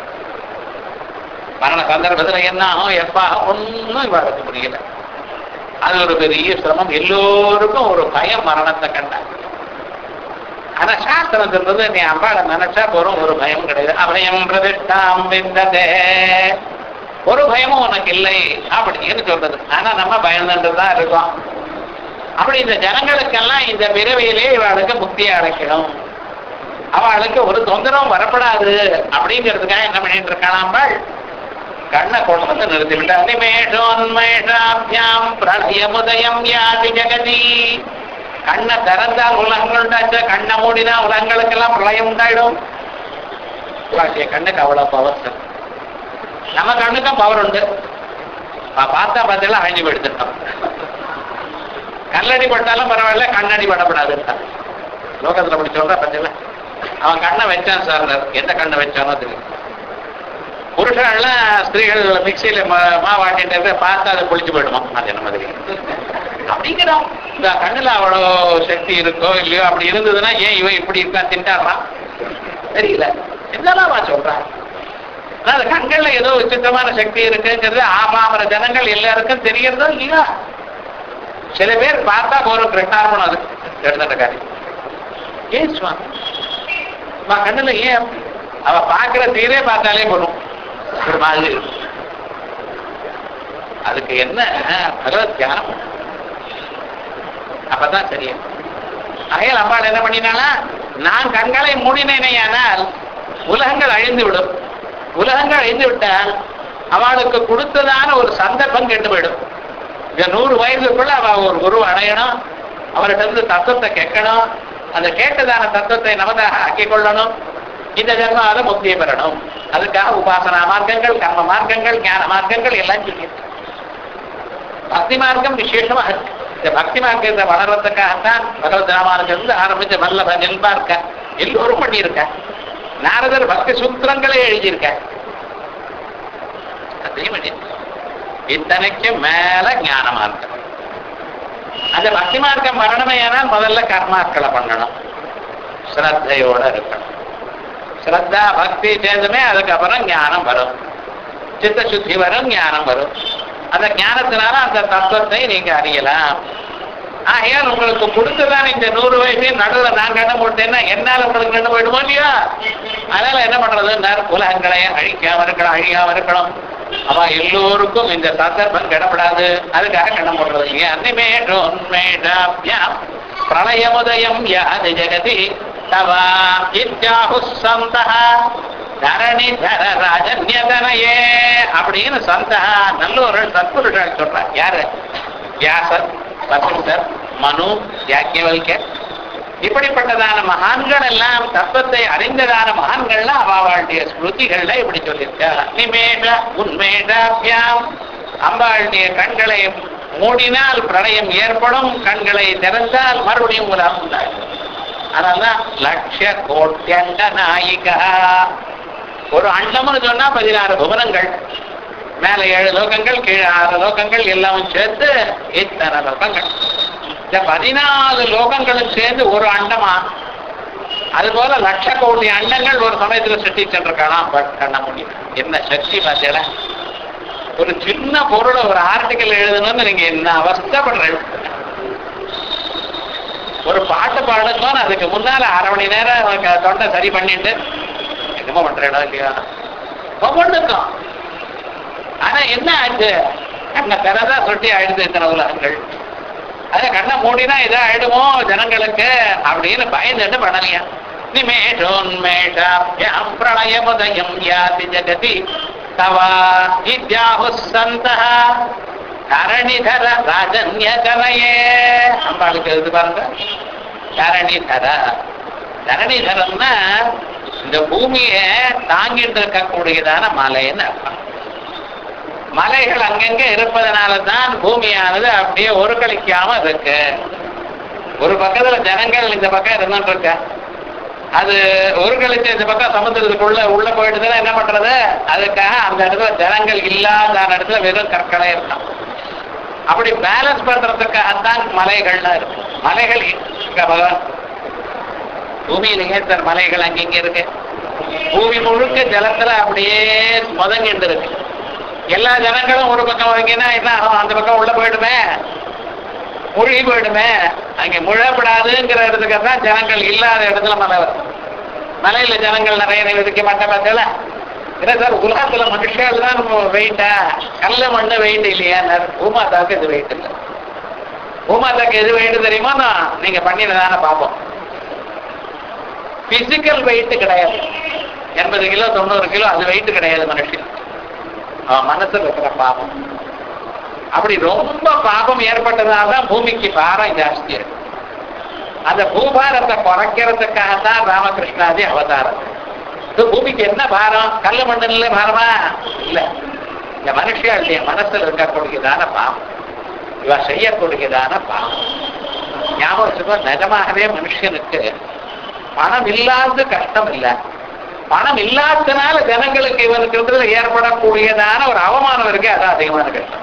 மரண சந்தர்ப்பத்துல என்ன ஆகும் எப்ப ஆகும் ஒன்றும் இவருக்கு புரியல அது ஒரு பெரிய சிரமம் எல்லோருக்கும் ஒரு பயம் மரணத்தை கண்டாங்க ஆனா சாஸ்திரம் சொல்றது நீ அம்பாளை நினைச்சா போறோம் ஒரு பயம் கிடையாது அபயம் பிரதிஷ்டாம் விந்ததே ஒரு பயமும் உனக்கு இல்லை அப்படின்னு சொல்றது ஆனா நம்ம பயந்துட்டு தான் இருக்கோம் அப்படி இந்த ஜனங்களுக்கெல்லாம் இந்த பிறவியிலே இவளுக்கு முக்தியை அடைக்கணும் அவளுக்கு ஒரு தொந்தரவும் வரப்படாது அப்படிங்கிறதுக்காக என்ன பண்ணிட்டு இருக்காளாம்பாள் கண்ணை கொண்டு வந்து நிறுத்தி விட்டா நிமேஷோன்மேஷாபியாம் பிரளயமுதயம் யாதி ஜெகதி கண்ணை திறந்தால் உலகங்கள் உண்டாச்சு கண்ணை மூடினா உலகங்களுக்கெல்லாம் பிரளயம் உண்டாயிடும் வாசிய கண்ணுக்கு அவ்வளவு பவர் சார் நம்ம கண்ணுக்கும் பவர் உண்டு பா- பார்த்தா பார்த்தெல்லாம் அழிஞ்சு போயிடுத்துட்டோம் கல்லடி பட்டாலும் பரவாயில்ல கண்ணடி படப்படாதுன்ட்டான் லோகத்துல அப்படி சொல்ற பத்தில அவன் கண்ணை வச்சான் சார் எந்த கண்ணை வச்சானோ தெரியும் புருஷன்லாம் ஸ்திரீகள் மிக்சியில மா- மாவாட்டிட்டு பார்த்தா அதை குளிச்சு போயிடுமா அது என்ன மாதிரி அப்படிங்கிறோம் இந்த கண்ணுல அவ்வளோ சக்தி இருக்கோ இல்லையோ அப்படி இருந்ததுன்னா ஏன் இவன் இப்படி இருக்கா திண்டாடுறான் தெரியல என்னதான் அவன் சொல்றான் ஆனா அந்த கண்கள்ல ஏதோ விசித்திரமான சக்தி இருக்குங்கிறது ஆமாமர ஜனங்கள் எல்லாருக்கும் தெரியறதோ இல்லையா சில பேர் பார்த்தா போறோம் கிருஷ்ணார்பணம் அது எடுத்துட்ட காரியம் ஏன் சுவாமி அம்மா கண்ணுல ஏன் அப்படி? அவ பாக்குற தீரே பார்த்தாலே போதும் ஒரு மாதிரி இருக்கும். அதுக்கு என்ன பகவத் தியானம் அப்பதான் சரியா அகையில் அம்பாள் என்ன பண்ணினாலா நான் கண்களை மூடினேனையானால் உலகங்கள் அழிந்து விடும் உலகங்கள் அழிந்து விட்டால் அவளுக்கு கொடுத்ததான ஒரு சந்தர்ப்பம் கெட்டு போயிடும் இந்த நூறு வயதுக்குள்ள அவ ஒரு குரு அடையணும் அவர்கிட்ட இருந்து தத்துவத்தை கேட்கணும் அந்த கேட்டதான தத்துவத்தை நமதாக ஆக்கிக் கொள்ளணும் இந்த ஜென்மாவில முக்தியை பெறணும் அதுக்காக உபாசனா மார்க்கங்கள் கர்ம மார்க்கங்கள் ஞான மார்க்கங்கள் எல்லாம் சொல்லியிருக்கு பக்தி மார்க்கம் விசேஷமா இருக்கு இந்த பக்தி மார்க்கத்தை வளர்றதுக்காகத்தான் பகவத் ராமானுஜர் இருந்து ஆரம்பிச்ச வல்லப நெல்பார்க்க எல்லோரும் பண்ணியிருக்க நாரதர் பக்தி சூத்திரங்களே எழுதியிருக்க அதையும் பண்ணியிருக்க இத்தனைக்கு மேல ஞான மார்க்கம் அந்த பக்தி மார்க்கம் வரணுமே ஏனால் முதல்ல கர்மாக்களை பண்ணணும் ஸ்ரத்தையோட இருக்கணும் ஸ்ரத்தா பக்தி சேர்ந்துமே அதுக்கப்புறம் ஞானம் வரும் சித்த சுத்தி வரும் ஞானம் வரும் அந்த ஞானத்தினால அந்த தத்துவத்தை நீங்க அறியலாம் ஆகையால் உங்களுக்கு கொடுத்துதான் இந்த நூறு வயசு நடுவில் நான் கண்ண போட்டேன்னா என்னால உங்களுக்கு கண்ணு போயிடுமோ இல்லையா அதனால என்ன பண்றது உலகங்களை அழிக்காம இருக்கணும் அழியாம இருக்கணும் அவ எல்லோருக்கும் இந்த சந்தர்ப்பம் கிடப்படாது அதுக்காக கண்ணம் போடுறது இல்லையா அன்னிமேஷோன்மேஷாபியாம் பிரளயமுதயம் யாது ஜெகதி தவா இத்யாஹு சந்தஹ தரணி தர ராஜன்யதனையே அப்படின்னு சந்தா நல்லோர்கள் சத்புருஷர்கள் சொல்றார் யாரு வியாசர் வசிஷ்டர் மனு யாக்கியவல்கர் இப்படிப்பட்டதான மகான்கள் எல்லாம் தத்துவத்தை அறிந்ததான மகான்கள்லாம் அவாவாளுடைய ஸ்மிருதிகள்ல இப்படி சொல்லியிருக்கா நிமேஷ உன்மேஷாபியாம் அம்பாளுடைய கண்களை மூடினால் பிரளயம் ஏற்படும் கண்களை திறந்தால் மறுபடியும் உலகம் உண்டாகும் அதனால்தான் லட்ச கோட்யண்ட நாயிகா ஒரு அண்டம்னு சொன்னா பதினாறு புவனங்கள் மேல ஏழு லோகங்கள் கீழே ஆறு லோகங்கள் எல்லாம் சேர்த்து இத்தனை லோகங்கள் இந்த பதினாலு லோகங்களும் சேர்ந்து ஒரு அண்டமா அது போல லட்ச கோடி அண்டங்கள் ஒரு சமயத்துல சுட்டி சென்றிருக்கலாம் பட் கண்ண முடியும் என்ன சக்தி பார்த்தீங்களா ஒரு சின்ன பொருளை ஒரு ஆர்டிக்கல் எழுதணும்னு நீங்க என்ன அவஸ்தப்படுறீங்க ஒரு பாட்டு பாடுங்கன்னு அதுக்கு முன்னால அரை மணி நேரம் அவனுக்கு தொண்டை சரி பண்ணிட்டு என்னமோ பண்றேடா இல்லையா ஒவ்வொன்றுக்கும் ஆனா என்ன ஆச்சு கண்ணை திறதா சொட்டி ஆயிடுது இத்தனை உலகங்கள் அத கண்ணை மூடினா இதா ஆயிடுமோ ஜனங்களுக்கு அப்படின்னு பயந்துட்டு பண்ணலையா நிமேஷோன்மேஷாபியாம் பிரளயமுதயம் யாதி ஜகதி தவா இத்யாஹு சந்தः தரணிதர ராஜன்ய கலையே அம்பாளுக்கு இது பாருங்க தரணிதர தரணிதரம்னா இந்த பூமியை தாங்கிட்டு இருக்கக்கூடியதான மலைன்னு அர்த்தம் மலைகள் அங்கங்க இருப்பதனால தான் பூமியானது அப்படியே ஒரு கழிக்காம இருக்கு ஒரு பக்கத்துல ஜனங்கள் இந்த பக்கம் இருந்துட்டு இருக்க அது ஒரு கழிச்சு இந்த பக்கம் சமுத்திரத்துக்குள்ள உள்ள போயிட்டுதுன்னா என்ன பண்றது அதுக்காக அந்த இடத்துல ஜனங்கள் இல்லாத இடத்துல வெறும் கற்களே இருக்கும் அப்படி பேலன்ஸ் பண்றதுக்காகத்தான் மலைகள்லாம் இருக்கு மலைகள் இங்க பகவான் பூமியிலேயே சார் மலைகள் அங்கிங்க இருக்கு பூமி முழுக்க ஜலத்துல அப்படியே முதங்கிட்டு இருக்கு எல்லா ஜனங்களும் ஒரு பக்கம் வாங்கினா என்ன ஆகும் அந்த பக்கம் உள்ள போயிடுமே முழுகி போயிடுமே அங்க முழப்படாதுங்கிற இடத்துக்கு தான் ஜனங்கள் இல்லாத இடத்துல மலை வரும் மலையில ஜனங்கள் நிறைய விதிக்க மாட்டேன் பார்த்தல என்ன சார் உலகத்துல மனுஷால் தான் வெயிட்டா கல்ல மண்ணு வெயிட் இல்லையா பூமாதாவுக்கு இது வெயிட் இல்லை பூமாதாக்கு எது வெயிட் தெரியுமா நீங்க பண்ணினதான பார்ப்போம் பிசிக்கல் வெயிட் கிடையாது எண்பது கிலோ தொண்ணூறு கிலோ அது வெயிட் கிடையாது மனுஷன் அவன் மனசுல இருக்கிற பாவம் அப்படி ரொம்ப பாபம் ஏற்பட்டதால தான் பூமிக்கு பாரம் ஜாஸ்தி இருக்கு அந்த பூபாரத்தை குறைக்கிறதுக்காக தான் ராமகிருஷ்ணாதி அவதாரம் இது பூமிக்கு என்ன பாரம் கல்லு மண்டல பாரமா இல்ல இந்த மனுஷியாளுடைய மனசுல இருக்கக்கூடியதான பாவம் இவ செய்யக்கூடியதான பாவம் ஞாபகம் வச்சுக்கோ, நிஜமாகவே மனுஷனுக்கு பணம் இல்லாத கஷ்டம் இல்லை பணம் இல்லாதனால ஜனங்களுக்கு இவனுக்கு இருக்கிறதுல ஏற்படக்கூடியதான ஒரு அவமானம் இருக்கு அதான் அதிகமான கஷ்டம்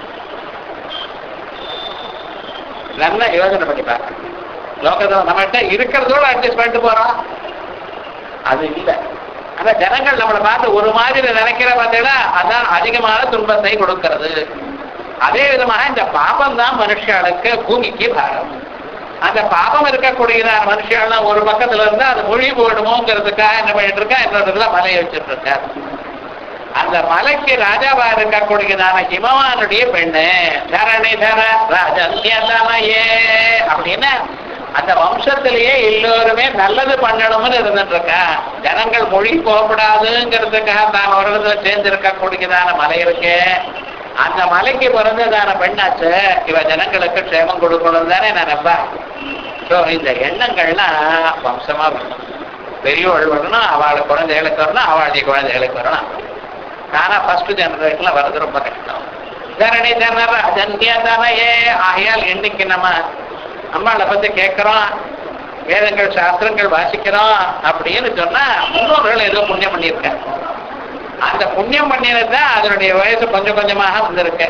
நல்லா யோசனை பண்ணி பாருங்க லோகத்தில் நம்மகிட்ட இருக்கிறதோட அட்ஜஸ்ட் பண்ணிட்டு போறோம் அது இல்லை ஆனா ஜனங்கள் நம்மளை பார்த்து ஒரு மாதிரி நினைக்கிற பார்த்தீங்கன்னா அதான் அதிகமான துன்பத்தை கொடுக்கிறது அதே விதமாக இந்த பாபம் தான் மனுஷாளுக்கு பூமிக்கு பாரம் அந்த பாபம் இருக்கக்கூடியதான மனுஷாலாம் ஒரு பக்கத்துல இருந்தா அது மொழி போயிடுமோங்கிறதுக்காக என்ன பண்ணிட்டு இருக்கா இன்னொருல மலையை வச்சுட்டு இருக்கார் அந்த மலைக்கு ராஜாவா இருக்கக்கூடியதான ஹிமவானுடைய பெண்ணு தரணிதர ராஜன்யதனையே அப்படின்னு அந்த வம்சத்திலேயே எல்லோருமே நல்லது பண்ணணும்னு இருந்துட்டு இருக்கா ஜனங்கள் மொழி போகக்கூடாதுங்கிறதுக்காக தான் ஒரு இடத்துல சேர்ந்து இருக்கக்கூடியதான மலை இருக்கு அந்த மலைக்கு பிறந்ததான பெண்ணாச்சு இவ ஜனங்களுக்கு க்ஷேமம் கொடுக்கணும் தானே நினைப்பா ஸோ இந்த எண்ணங்கள்லாம் வம்சமா வரணும் பெரியவள் வரணும் அவளுக்கு குழந்தைகளுக்கு வரணும் அவளுடைய குழந்தைகளுக்கு வரணும் ஆனா ஃபர்ஸ்ட் ஜெனரேஷன்ல வர்றது ரொம்ப கஷ்டம் தரணி தரண ஜன்யதனையே ஆகையால் இன்னைக்கு நம்ம அம்மாளை பத்தி கேட்கிறோம் வேதங்கள் சாஸ்திரங்கள் வாசிக்கிறோம் அப்படின்னு சொன்னா முன்னோர்கள் ஏதோ புண்ணியம் பண்ணியிருக்காங்க அந்த புண்ணியம் பண்ணினது தான் அதனுடைய வயசு கொஞ்சம் கொஞ்சமாக வந்திருக்கு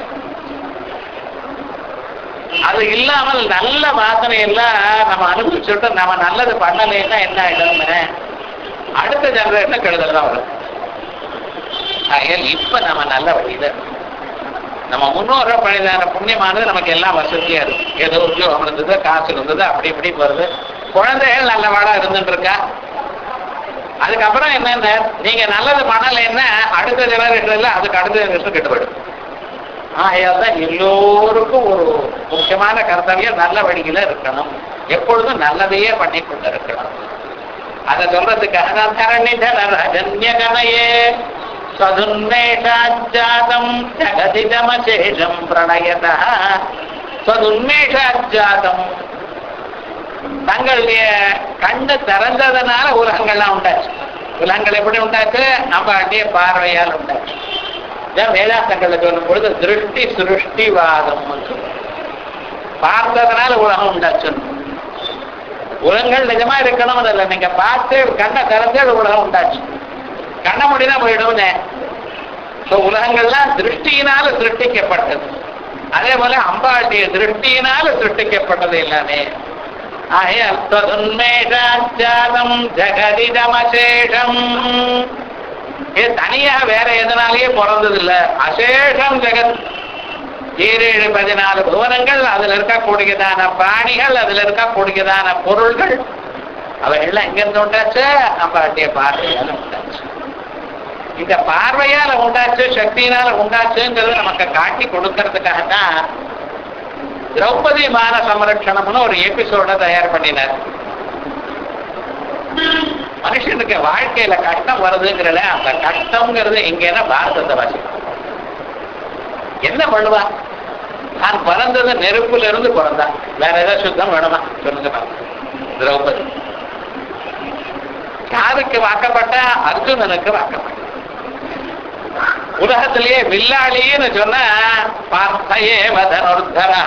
அது இல்லாமல் நல்ல வாசனை எல்லாம் நம்ம அனுபவிச்சுட்டு நம்ம நல்லது பண்ணலைன்னா என்ன ஆயிடும்னு அடுத்த ஜெனரேஷன் கெடுதல் தான் வரும் ஆகையால் இப்ப நம்ம நல்ல வழியில இருக்கோம். நம்ம முன்னோர்கள் பண்ணிதான புண்ணியமானது நமக்கு எல்லாம் வசதியா இருக்கும் ஏதோ உத்தியோகம் இருந்தது காசு இருந்தது அப்படி இப்படி வருது குழந்தைகள் நல்லவாடா இருந்துட்டு இருக்கா அதுக்கப்புறம் என்னன்னா நீங்க நல்லது பண்ணலைன்னா அடுத்த ஜெனரேஷன்ல அதுக்கு அடுத்த ஜெனரேஷன் கெட்டு போயிடும் ஆகையால் தான் எல்லோருக்கும் ஒரு முக்கியமான கர்த்தவியம் நல்ல வழியில இருக்கணும் எப்பொழுதும் நல்லதையே பண்ணி கொண்டு இருக்கணும் அதை சொல்றதுக்காக நான் தரணி தரஜன்யகனையே சதுன்மேஷாஜாதம் ஜகதிதமசேஷம் பிரணயத சதுன்மேஷாஜாதம் தங்களுடைய கண்ணு திறந்ததுனால உலகங்கள்லாம் உண்டாச்சு உலகங்கள் எப்படி உண்டாச்சு நம்ம அப்படியே பார்வையால் உண்டாச்சு இதான் வேதாந்தங்களை சொல்லும் பொழுது திருஷ்டி சிருஷ்டிவாதம் பார்த்ததுனால உலகம் உண்டாச்சு உலகங்கள் நிஜமா இருக்கணும் இல்லை நீங்க பார்த்து கண்ணை திறந்து அது உலகம் உண்டாச்சு கண்ண முடிதான் போயிடும்னு So, உலகங்கள்லாம் திருஷ்டியினால சிருஷ்டிக்கப்பட்டது அதே போல அம்பாளுடைய திருஷ்டியினால சிருஷ்டிக்கப்பட்டது எல்லாமே ஆகையால் ததுன்மேஷாச்சாதம் ஜெகதிதமசேஷம் இது தனியா வேற எதனாலேயே பிறந்தது இல்ல அசேஷம் ஜெகத் ஈரேழு பதினாலு புவனங்கள் அதுல இருக்கக்கூடியதான பிராணிகள் அதுல இருக்கக்கூடியதான பொருள்கள் அவைகள்லாம் எங்கிருந்து உண்டாச்சு அம்பாளுடைய பார்வையால உண்டாச்சு இந்த பார்வையால உண்டாச்சு சக்தியினால உண்டாச்சுங்கிறது நமக்கு காட்டி கொடுக்கறதுக்காகத்தான் திரௌபதி மான சம்ரட்சணம்னு ஒரு எபிசோட தயார் பண்ணினார் மனுஷனுக்கு வாழ்க்கையில கஷ்டம் வருதுங்கிறல அந்த கஷ்டம்ங்கிறது எங்கன்னா பாரதத்தை வாசி என்ன பண்ணுவான் நான் பிறந்தது நெருப்புல இருந்து பிறந்தான் வேற ஏதாவது சுத்தம் வேணுமா சொல்லுங்க பாருங்க. திரௌபதி யாருக்கு வாக்கப்பட்ட அர்ஜுனனுக்கு வாக்கப்பட்ட உலகத்திலேயே வில்லாளின்னு சொன்ன பார்த்தையே வதனொருத்தரா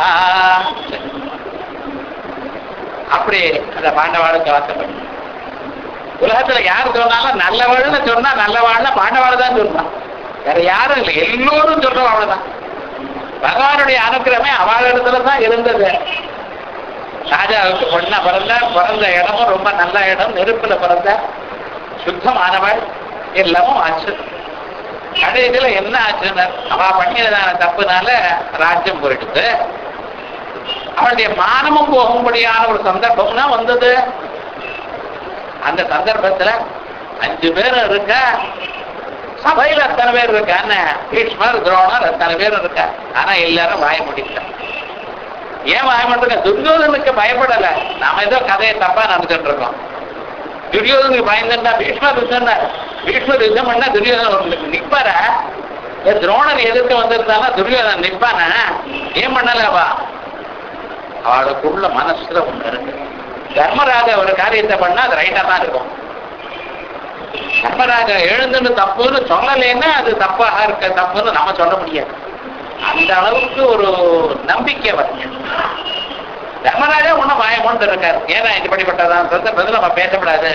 அப்படி அந்த பாண்டவாளுக்கு வாக்கப்பட்ட உலகத்துல யார் சொன்னாலும் நல்லவள்னு சொன்னா நல்லவாள்னா பாண்டவாள் தான் சொல்றான் வேற யாரும் இல்லை எல்லோரும் சொல்றோம் அவ்வளவுதான் பகவானுடைய அனுக்கிரமே அவளிடத்துல தான் இருந்தது ராஜாவுக்கு பொண்ணா பிறந்த பிறந்த இடமும் ரொம்ப நல்ல இடம் நெருப்புல பிறந்த சுத்தமானவள் எல்லாமும் ஆச்சு கடைசியில என்ன ஆச்சுன்னு அவ பண்ணியதான தப்புனால ராஜ்யம் போயிடுது அவளுடைய மானமும் போகும்படியான ஒரு சந்தர்ப்பம் தான் வந்தது அந்த சந்தர்ப்பத்துல அஞ்சு பேர் இருக்க சபையில அத்தனை பேர் இருக்கான்னு பீஷ்மர் துரோணர் அத்தனை பேர் இருக்கா ஆனா எல்லாரும் வாய முடிக்கல ஏன் வாய மாட்டேங்க துரியோதனுக்கு பயப்படல நாம ஏதோ கதையை தப்பா நினைச்சிட்டு இருக்கோம் துரியோதனுக்கு பயந்துட்டா பீஷ்மர் யுத்தம் பீஷ்மர் யுத்தம் பண்ணா துரியோதனன் உங்களுக்கு நிப்பாரா ஏன் துரோணர் எதிர்க்க வந்திருந்தாலும் துரியோதனன் நிப்பானா ஏன் பண்ணலவா அவளுக்குள்ள மனசுல ஒண்ணு இருக்கு தர்மராஜா ஒரு காரியத்தை பண்ணா அது ரைட்டா தான் இருக்கும் தர்மராஜா எழுந்துன்னு தப்புன்னு சொல்லலைன்னா அது தப்பாக இருக்க தப்புன்னு நம்ம சொல்ல முடியாது அந்த அளவுக்கு ஒரு நம்பிக்கை வருங்க தர்மராஜா ஒன்றும் வாய கொண்டு இருக்காரு ஏன்னா இப்படிப்பட்டதான் சந்தர்ப்பத்தில் நம்ம பேசக்கூடாது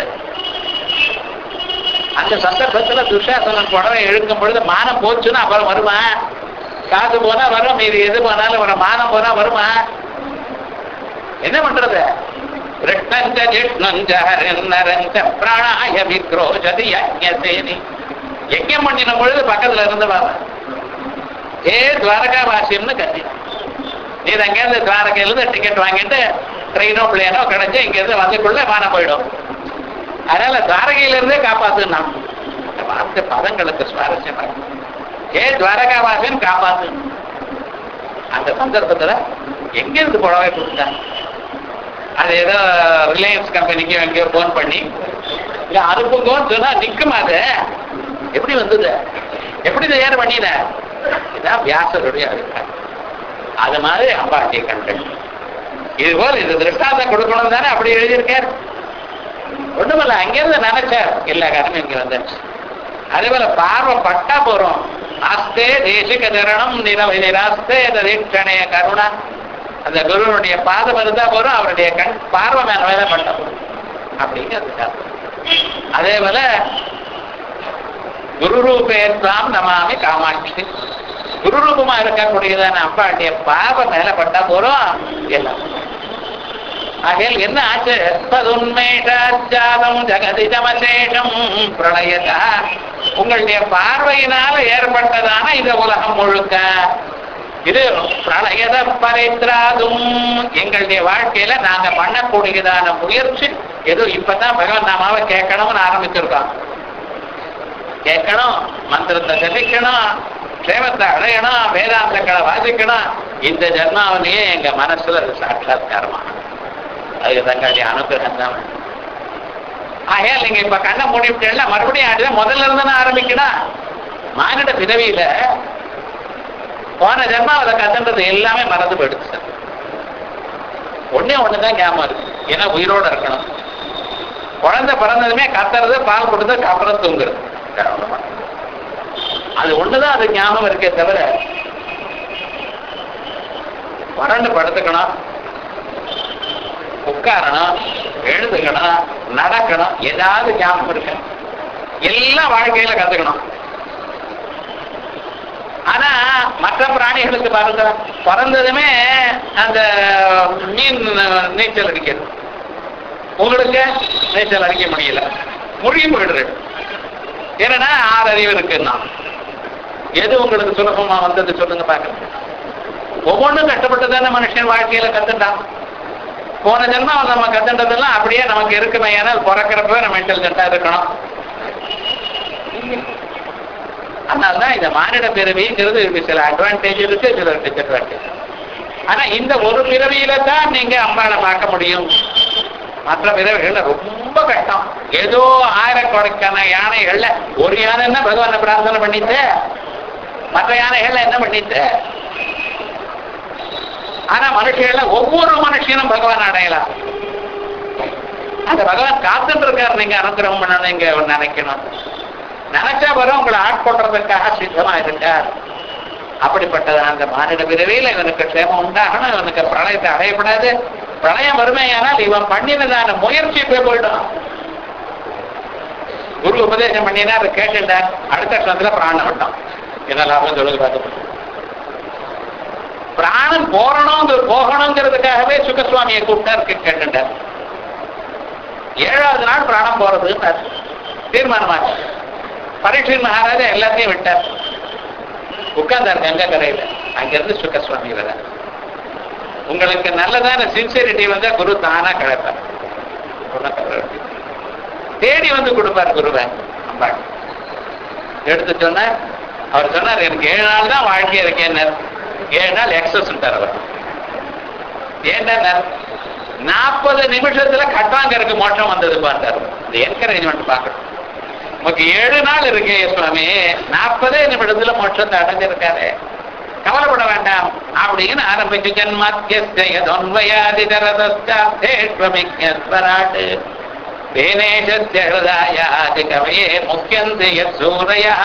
அந்த சந்தர்ப்பத்துல துஷாசனன் புடவை இழுக்கும் பொழுது மானம் போச்சுன்னா அப்புறம் வருவான் காசு போனா வரும் மீது எது போனாலும் வரும் மானம் போனா வருமா என்ன பண்றது கிருஷ்ணஞ்ச ஜிஷ்ணஞ்ச ஹரிநரஞ்ச பிராணாய விக்ரோஜதி யஜ்ஞசேனி யஜ்ஞம் பண்ணின பொழுது பக்கத்துல இருந்து வர ஏ துவாரகாவாசியம்னு கத்தி நீ அங்கேருந்து துவாரகையிலிருந்து டிக்கெட் வாங்கிட்டு ட்ரெயினோ பிளேனோ கிடைச்சு இங்கேருந்து வந்துக்குள்ள மானம் போயிடும் அதனால துவாரகையில இருந்தே காப்பாத்துனான் இந்த வார்த்தை பதங்களுக்கு சுவாரஸ்யமா இருக்கு. ஏ துவாரகாவாசன் காப்பாத்து அந்த சந்தர்ப்பத்துல எங்க இருந்து புடவை கொடுத்தாங்க அது ஏதோ ரிலையன்ஸ் கம்பெனிக்கு எங்கேயோ ஃபோன் பண்ணி இல்ல அனுப்புங்கன்னு சொன்னா நிக்குமா அது எப்படி வந்தது எப்படி தயார் பண்ணின இதான் வியாசருடைய அபிப்பிராயம் அது மாதிரி அம்பாட்டிய கண்கள் இது போல இந்த திருஷ்டாந்தம் கொடுக்கணும் தானே அப்படி எழுதியிருக்கார் ஒண்ணுமில்ல அங்கிருந்து நினைச்சார் எல்லா காரணமும் இங்க வந்தாச்சு அதே போல பார்வை பட்டா போறோம் ஆஸ்தே தேசிக தரணம் நிலவை நிராஸ்தே தீட்சணைய கருணா அந்த குருவனுடைய பாதம் இருந்தா போறோம் அவருடைய கண் பார்வை மேல மேல பண்ண போறோம் அப்படிங்கிறது அதே போல குரு ரூபேத்வாம் நமாமி காமாட்சி குரு ரூபமா இருக்கக்கூடியதான அம்பாளுடைய பாவ மேல பட்டா போறோம் எல்லாம் ஆகையால் என்ன ஆச்சு ததுன்மேஷாச்சாதம் ஜெகதிஜமசேஷம் பிரளயதா உங்களுடைய பார்வையினால ஏற்பட்டதான இந்த உலகம் முழுக்க இது பிரளயத பரித்ராதும் எங்களுடைய வாழ்க்கையில நாங்க பண்ணக்கூடியதான முயற்சி ஏதோ இப்பதான் பகவான் நாமாவை கேட்கணும்னு ஆரம்பிச்சிருக்கோம் கேட்கணும் மந்திரத்தை ஜபிக்கணும் சேவத்தை அடையணும் வேதாந்தங்களை வாசிக்கணும் இந்த ஜென்மாவிலேயே எங்க மனசுல அது சாட்சாத்காரமா அதுக்கு தங்களுடைய அனுகிரகம் தான் வேணும். ஆகையால் நீங்க இப்ப கண்ணை மூடிவிட்டீங்கன்னா மறுபடியும் அதுதான் முதல்ல இருந்து ஆரம்பிக்கணும் மானிட பிறவியில போன ஜென்மாவில் கத்துன்றது எல்லாமே மறந்து போயிடுச்சு சார் ஒண்ணே ஒண்ணுதான் ஞாபகம் இருக்கு ஏன்னா உயிரோட இருக்கணும் குழந்தை பிறந்ததுமே கத்துறது பால் கொடுத்து அப்புறம் தூங்குறது வேற ஒண்ணும் பண்ண முடியாது. அது ஒண்ணுதான் அது ஞாபகம் இருக்கே தவிர வறண்டு படுத்துக்கணும் உட்காரணும் எழுதுக்கணும் நடக்கணும் ஏதாவது ஞாபகம் இருக்கு எல்லாம் வாழ்க்கையில கத்துக்கணும் ஆனா மற்ற பிராணிகளுக்கு பாருங்க பிறந்ததுமே அந்த மீன் நீச்சல் அடிக்கிறது உங்களுக்கு நீச்சல் அடிக்க முடியல முடியும் போயிடுது ஏன்னா ஆறு அறிவு இருக்குன்னா எது உங்களுக்கு சுலபமா வந்தது சொல்லுங்க பாக்க ஒவ்வொன்றும் கஷ்டப்பட்டு தானே மனுஷன் வாழ்க்கையில கத்துட்டான் போன ஜென்மம் நம்ம கத்துட்டதெல்லாம் அப்படியே நமக்கு இருக்குமே ஏன்னால் பிறக்கிறப்ப நம்ம இன்டெலிஜென்ட்டா இருக்கணும் அதனால்தான் இந்த மானிட பிறவிங்கிறது இதுக்கு சில அட்வான்டேஜ் இருக்கு சில டிஸ்அட்வான்டேஜ் ஆனா இந்த ஒரு பிறவியில தான் நீங்க அம்பாளை பார்க்க முடியும் மற்ற பிறவிகள்ல ரொம்ப கஷ்டம் ஏதோ ஆயிரக்கணக்கான யானைகள்ல ஒரு யானைன்னா பகவானை பிரார்த்தனை பண்ணிட்டு மற்ற யானைகள்ல என்ன பண்ணிட்டு ஆனா மனுஷங்கள ஒவ்வொரு மனுஷனும் பகவான் அடையலாம் அந்த பகவான் காத்துட்டு இருக்காரு நீங்க அனுகிரகம் பண்ணணும் நீங்க நினைக்கணும் நினைச்சா வரும் உங்களை ஆட்கொள்றதுக்காக சித்தமா இருக்கார் அப்படிப்பட்டது அந்த மானிட பிறவியில இவனுக்கு க்ஷேமம் உண்டாகணும் இவனுக்கு பிரளயத்தை அடையப்படாது பிரளயம் வறுமையானால் இவன் பண்ணினதான முயற்சி போய் போயிடும் குரு உபதேசம் பண்ணினா அதை கேட்டுட்டார் அடுத்த கஷணத்துல பிராணம் விட்டான் என்ன லாபம் சொல்லுங்க பார்த்து பிராணம் போறணும் போகணுங்கிறதுக்காகவே சுகசுவாமியை கூப்பிட்டார் கேட்டுட்டார் ஏழாவது நாள் பிராணம் போறதுன்னு தீர்மானமாச்சு பரீட்சை மகாராஜா எல்லாத்தையும் விட்டார் உட்கார்ந்தார் கங்கை கரையில அங்கிருந்து சுகசுவாமி வர உங்களுக்கு நல்லதான சின்சியரிட்டி வந்தா குரு தானா கிடைப்பார் ஒண்ணும் கவலை இல்லை. தேடி வந்து கொடுப்பார் குருவை அம்பாள் எடுத்து சொன்ன அவர் சொன்னார் எனக்கு ஏழு நாள் தான் வாழ்க்கை இருக்கேன்னார் ஏழு நாள் எக்ஸஸ் அவர் ஏன்னா நாற்பது நிமிஷத்துல கட்டாங்கருக்கு மோட்சம் வந்தது பார்த்தார் இந்த என்கரேஜ்மெண்ட் பார்க்கணும் நமக்கு ஏழு நாள் இருக்கே சுவாமி நாற்பதே நிமிடத்துல மோட்சத்தை அடைஞ்சிருக்காரு கவலைப்பட வேண்டாம் அப்படின்னு ஆரம்பிச்சு ஜன்மாத்தியஸ்தயதொன்வயாதிதரதஸ்தார்த்தேஷ்வமிக்ஞஸ்வராட் தேனேஷத்யஹதாயாதி கவயே முக்கியந்தி யத்சூரயः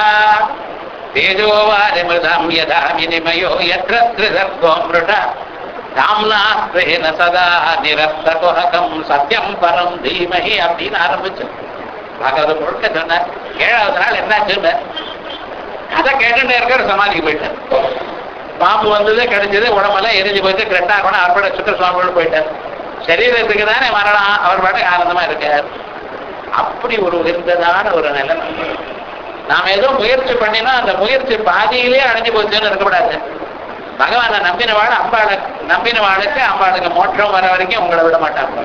தேஜோவாரிமிருதம் யதா வினிமயோ யத்ர த்ரிசர்கோ மிருட தாம்னாஸ்வேன சதா நிரஸ்தகுஹகம் சத்யம் பரம் தீமஹி அப்படின்னு ஆரம்பிச்சு பாகவதம் முழுக்க சொன்னார் ஏழாவது நாள் என்னாச்சுன்னு கதை கேட்டுட்டே இருக்கிற சமாதிக்கு போயிட்டார் பாம்பு வந்தது கிடைச்சது உடம்பெல்லாம் எரிஞ்சு போயிட்டு கிருஷ்ணா கூட அர்ப்பண சுக்கர சுவாமியோடு போயிட்டார் சரீரத்துக்கு தானே மரணம் அவர் பாட்டுக்கு ஆனந்தமா இருக்கார் அப்படி ஒரு உயர்ந்ததான ஒரு நிலைமை நாம ஏதோ முயற்சி பண்ணினா அந்த முயற்சி பாதியிலே அடைஞ்சு போச்சுன்னு இருக்கக்கூடாது பகவானை நம்பினவாள் அம்பாளை நம்பினவாளுக்கு அம்பாளுக்கு மோட்சம் வர வரைக்கும் உங்களை விட மாட்டாங்க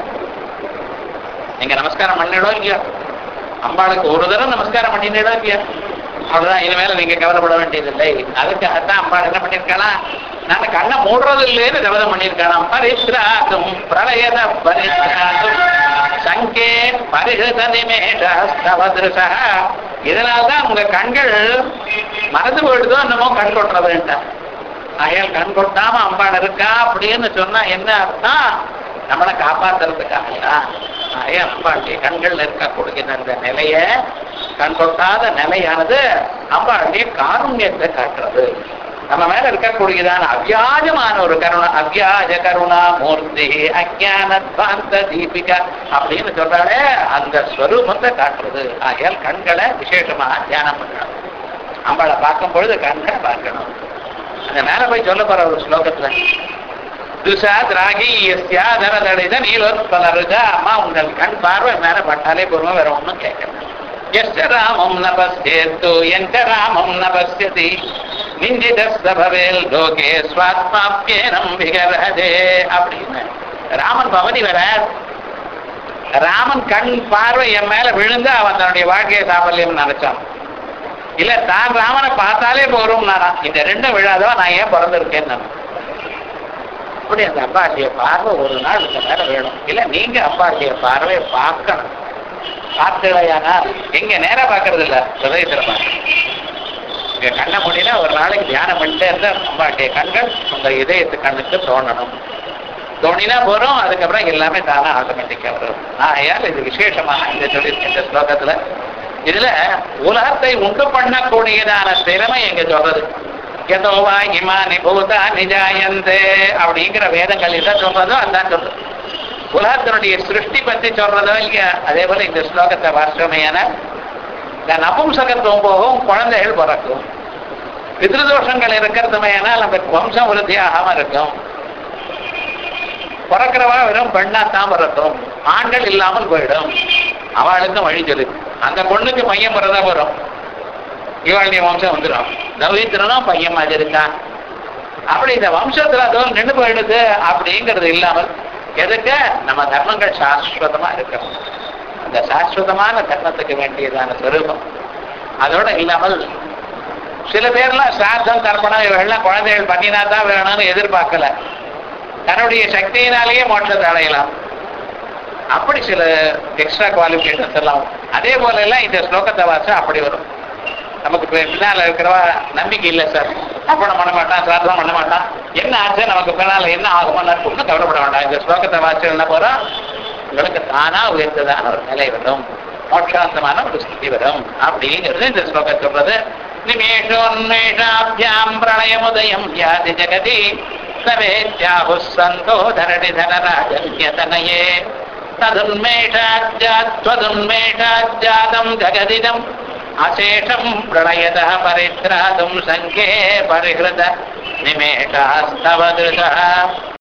நீங்க நமஸ்காரம் பண்ணிடும் இல்லையா அம்பாளுக்கு ஒரு தடவை நமஸ்காரம் பண்ணிடும் இல்லையா அவ்வளவுதான் இனிமேல நீங்க கவலைப்பட வேண்டியதில்லை அதுக்காகத்தான் அம்பாள் என்ன பண்ணிருக்கலாம் நான் கண்ணை மூடுறது இல்லைன்னு கவலை பண்ணிருக்கலாம் பரிசுராதும் பிரளயத பரிசுராதும் சங்கே பரிசுத நிமேஷஸ்தவதிருஷா இதனால்தான் உங்க கண்கள் மறந்து போயிடுதோ என்னமோ கண் கொட்டுறதுன்ட்டான் ஆகையால் கண் கொட்டாம அம்பாள் இருக்கா அப்படின்னு சொன்னா என்ன அர்த்தம் நம்மளை காப்பாத்துறதுக்காக ஆகையால் அம்பாளுடைய கண்கள்ல இருக்கக்கூடிய அந்த நிலைய கண் கொட்டாத நிலையானது அம்பாளுடைய காருண்யத்தை காட்டுறது நம்ம மேல இருக்கக்கூடியதான அவ்வியாஜமான ஒரு கருணா அவ்வியாஜ கருணா மூர்த்தி அஜானத்வாந்த தீபிகா அப்படின்னு சொல்றாலே அந்த ஸ்வரூபத்தை காட்டுறது ஆகையால் கண்களை விசேஷமா தியானம் பண்ணணும் அம்பாளை பார்க்கும் பொழுது கண்களை பார்க்கணும் அந்த மேல போய் சொல்ல போற ஒரு ஸ்லோகத்துல துஷாத் ராகி எஸ்யா தரதடித நீலோத்பலருஜா அம்மா உங்கள் கண் பார்வை மேல பட்டாலே பொறுமை வேற ஒண்ணும் கேட்கணும் எஸ்ட ராமம் ந பசியேத்து எந்த ராமம் ந பசியதி நிந்திதஸ்த பவேல் லோகே ஸ்வாத்மாப்யேனம் விகரதே அப்படின்னு ராமன் பவனி வர ராமன் கண் பார்வை என் மேல விழுந்து அவன் தன்னுடைய வாழ்க்கையை சாபல்யம் நினைச்சான் இல்ல தான் ராமனை பார்த்தாலே போறோம் இந்த ரெண்டும் விழாதவா நான் ஏன் பிறந்திருக்கேன்னு நான் அப்படி அந்த அம்பாட்டிய பார்வை ஒரு நாள் இந்த மேல வேணும் இல்ல நீங்க அம்பாட்டிய பார்வையை பார்க்கணும் பார்த்தலையானா எங்க நேரா பார்க்கறது இல்ல ஹிருதயத்துல பார்க்கணும் இங்க கண்ண முடினா ஒரு நாளைக்கு தியானம் பண்ணிட்டே இருந்தா அம்பாட்டிய கண்கள் உங்க இதயத்து கண்ணுக்கு தோணணும் தோணினா போறோம் அதுக்கப்புறம் எல்லாமே தானா ஆட்டோமேட்டிக்கா வரும் ஆகையால் இது விசேஷமாக இந்த சொல்லி இந்த ஸ்லோகத்துல இதுல உலகத்தை உண்டு பண்ணக்கூடியதான திறமை எங்க சொல்றது எதோவா இமானி பூதா நிஜாயந்தே அப்படிங்கிற வேதங்கள் எதை சொல்றதோ அதான் சொல்றது உலகத்தினுடைய சிருஷ்டி பத்தி சொல்றதோ இல்லையா அதே போல இந்த ஸ்லோகத்தை வாசிச்சோமையான இந்த நபும்சகத்துவம் போகும் குழந்தைகள் பிறக்கும் பிதிருதோஷங்கள் இருக்கிறதுமையானால் நமக்கு வம்சம் விருத்தி ஆகாம இருக்கும் பிறக்கிறவா வெறும் பெண்ணா தான் பிறக்கும் ஆண்கள் இல்லாமல் போயிடும் அவளுக்கும் வழி சொல்லு அந்த பொண்ணுக்கு பையன் பிறந்தா வரும் இவளுடைய வம்சம் வந்துடும் தவித்திரனும் பையன் மாதிரி இருக்கான் அப்படி இந்த வம்சத்துல அதுவும் நின்று போயிடுது அப்படிங்கிறது இல்லாமல் எதுக்கு நம்ம தர்மங்கள் சாஸ்வதமா இருக்கணும் அந்த சாஸ்வதமான தர்மத்துக்கு வேண்டியதான சொரூபம் அதோட இல்லாமல் சில பேர்லாம் சார்த்தம் தர்ப்பணம் இவெல்லாம் குழந்தைகள் பண்ணினா தான் வேணும்னு எதிர்பார்க்கல தன்னுடைய சக்தியினாலேயே மோட்சத்தை அடையலாம் அப்படி சில எக்ஸ்ட்ரா குவாலிஃபிகேஷன்ஸ் எல்லாம் அதே போல எல்லாம் இந்த ஸ்லோகத்தை வாசம் அப்படி வரும் நமக்கு பி- பின்னால இருக்கிறவா நம்பிக்கை இல்லை சார் அப்பணம் பண்ண மாட்டான் சார்தம் பண்ண மாட்டான் என்ன ஆச்சு நமக்கு பின்னால என்ன ஆகுமான்னு ஒன்றும் கவலைப்பட வேண்டாம் இந்த ஸ்லோகத்தை வாசி என்ன போறோம் உங்களுக்கு தானா உயர்ந்ததான ஒரு நிலை வரும் மோட்சாந்தமான ஒரு ஸ்திதி வரும் அப்படிங்கிறது இந்த ஸ்லோகம் சொல்றது நிமேஷோன்மேஷாபியாம் பிரளயமுதயம் யாதி ஜெகதி சவேத்யாஹு சந்தோ தரணி தனராஜன்யதனயே तदुन्मेषाज्जात्वदुन्मेषाज्जातं जगदिदम् अशेषं प्रलयतः परित्रातुं सङ्ख्ये परिहृत निमेषास्तव दृशः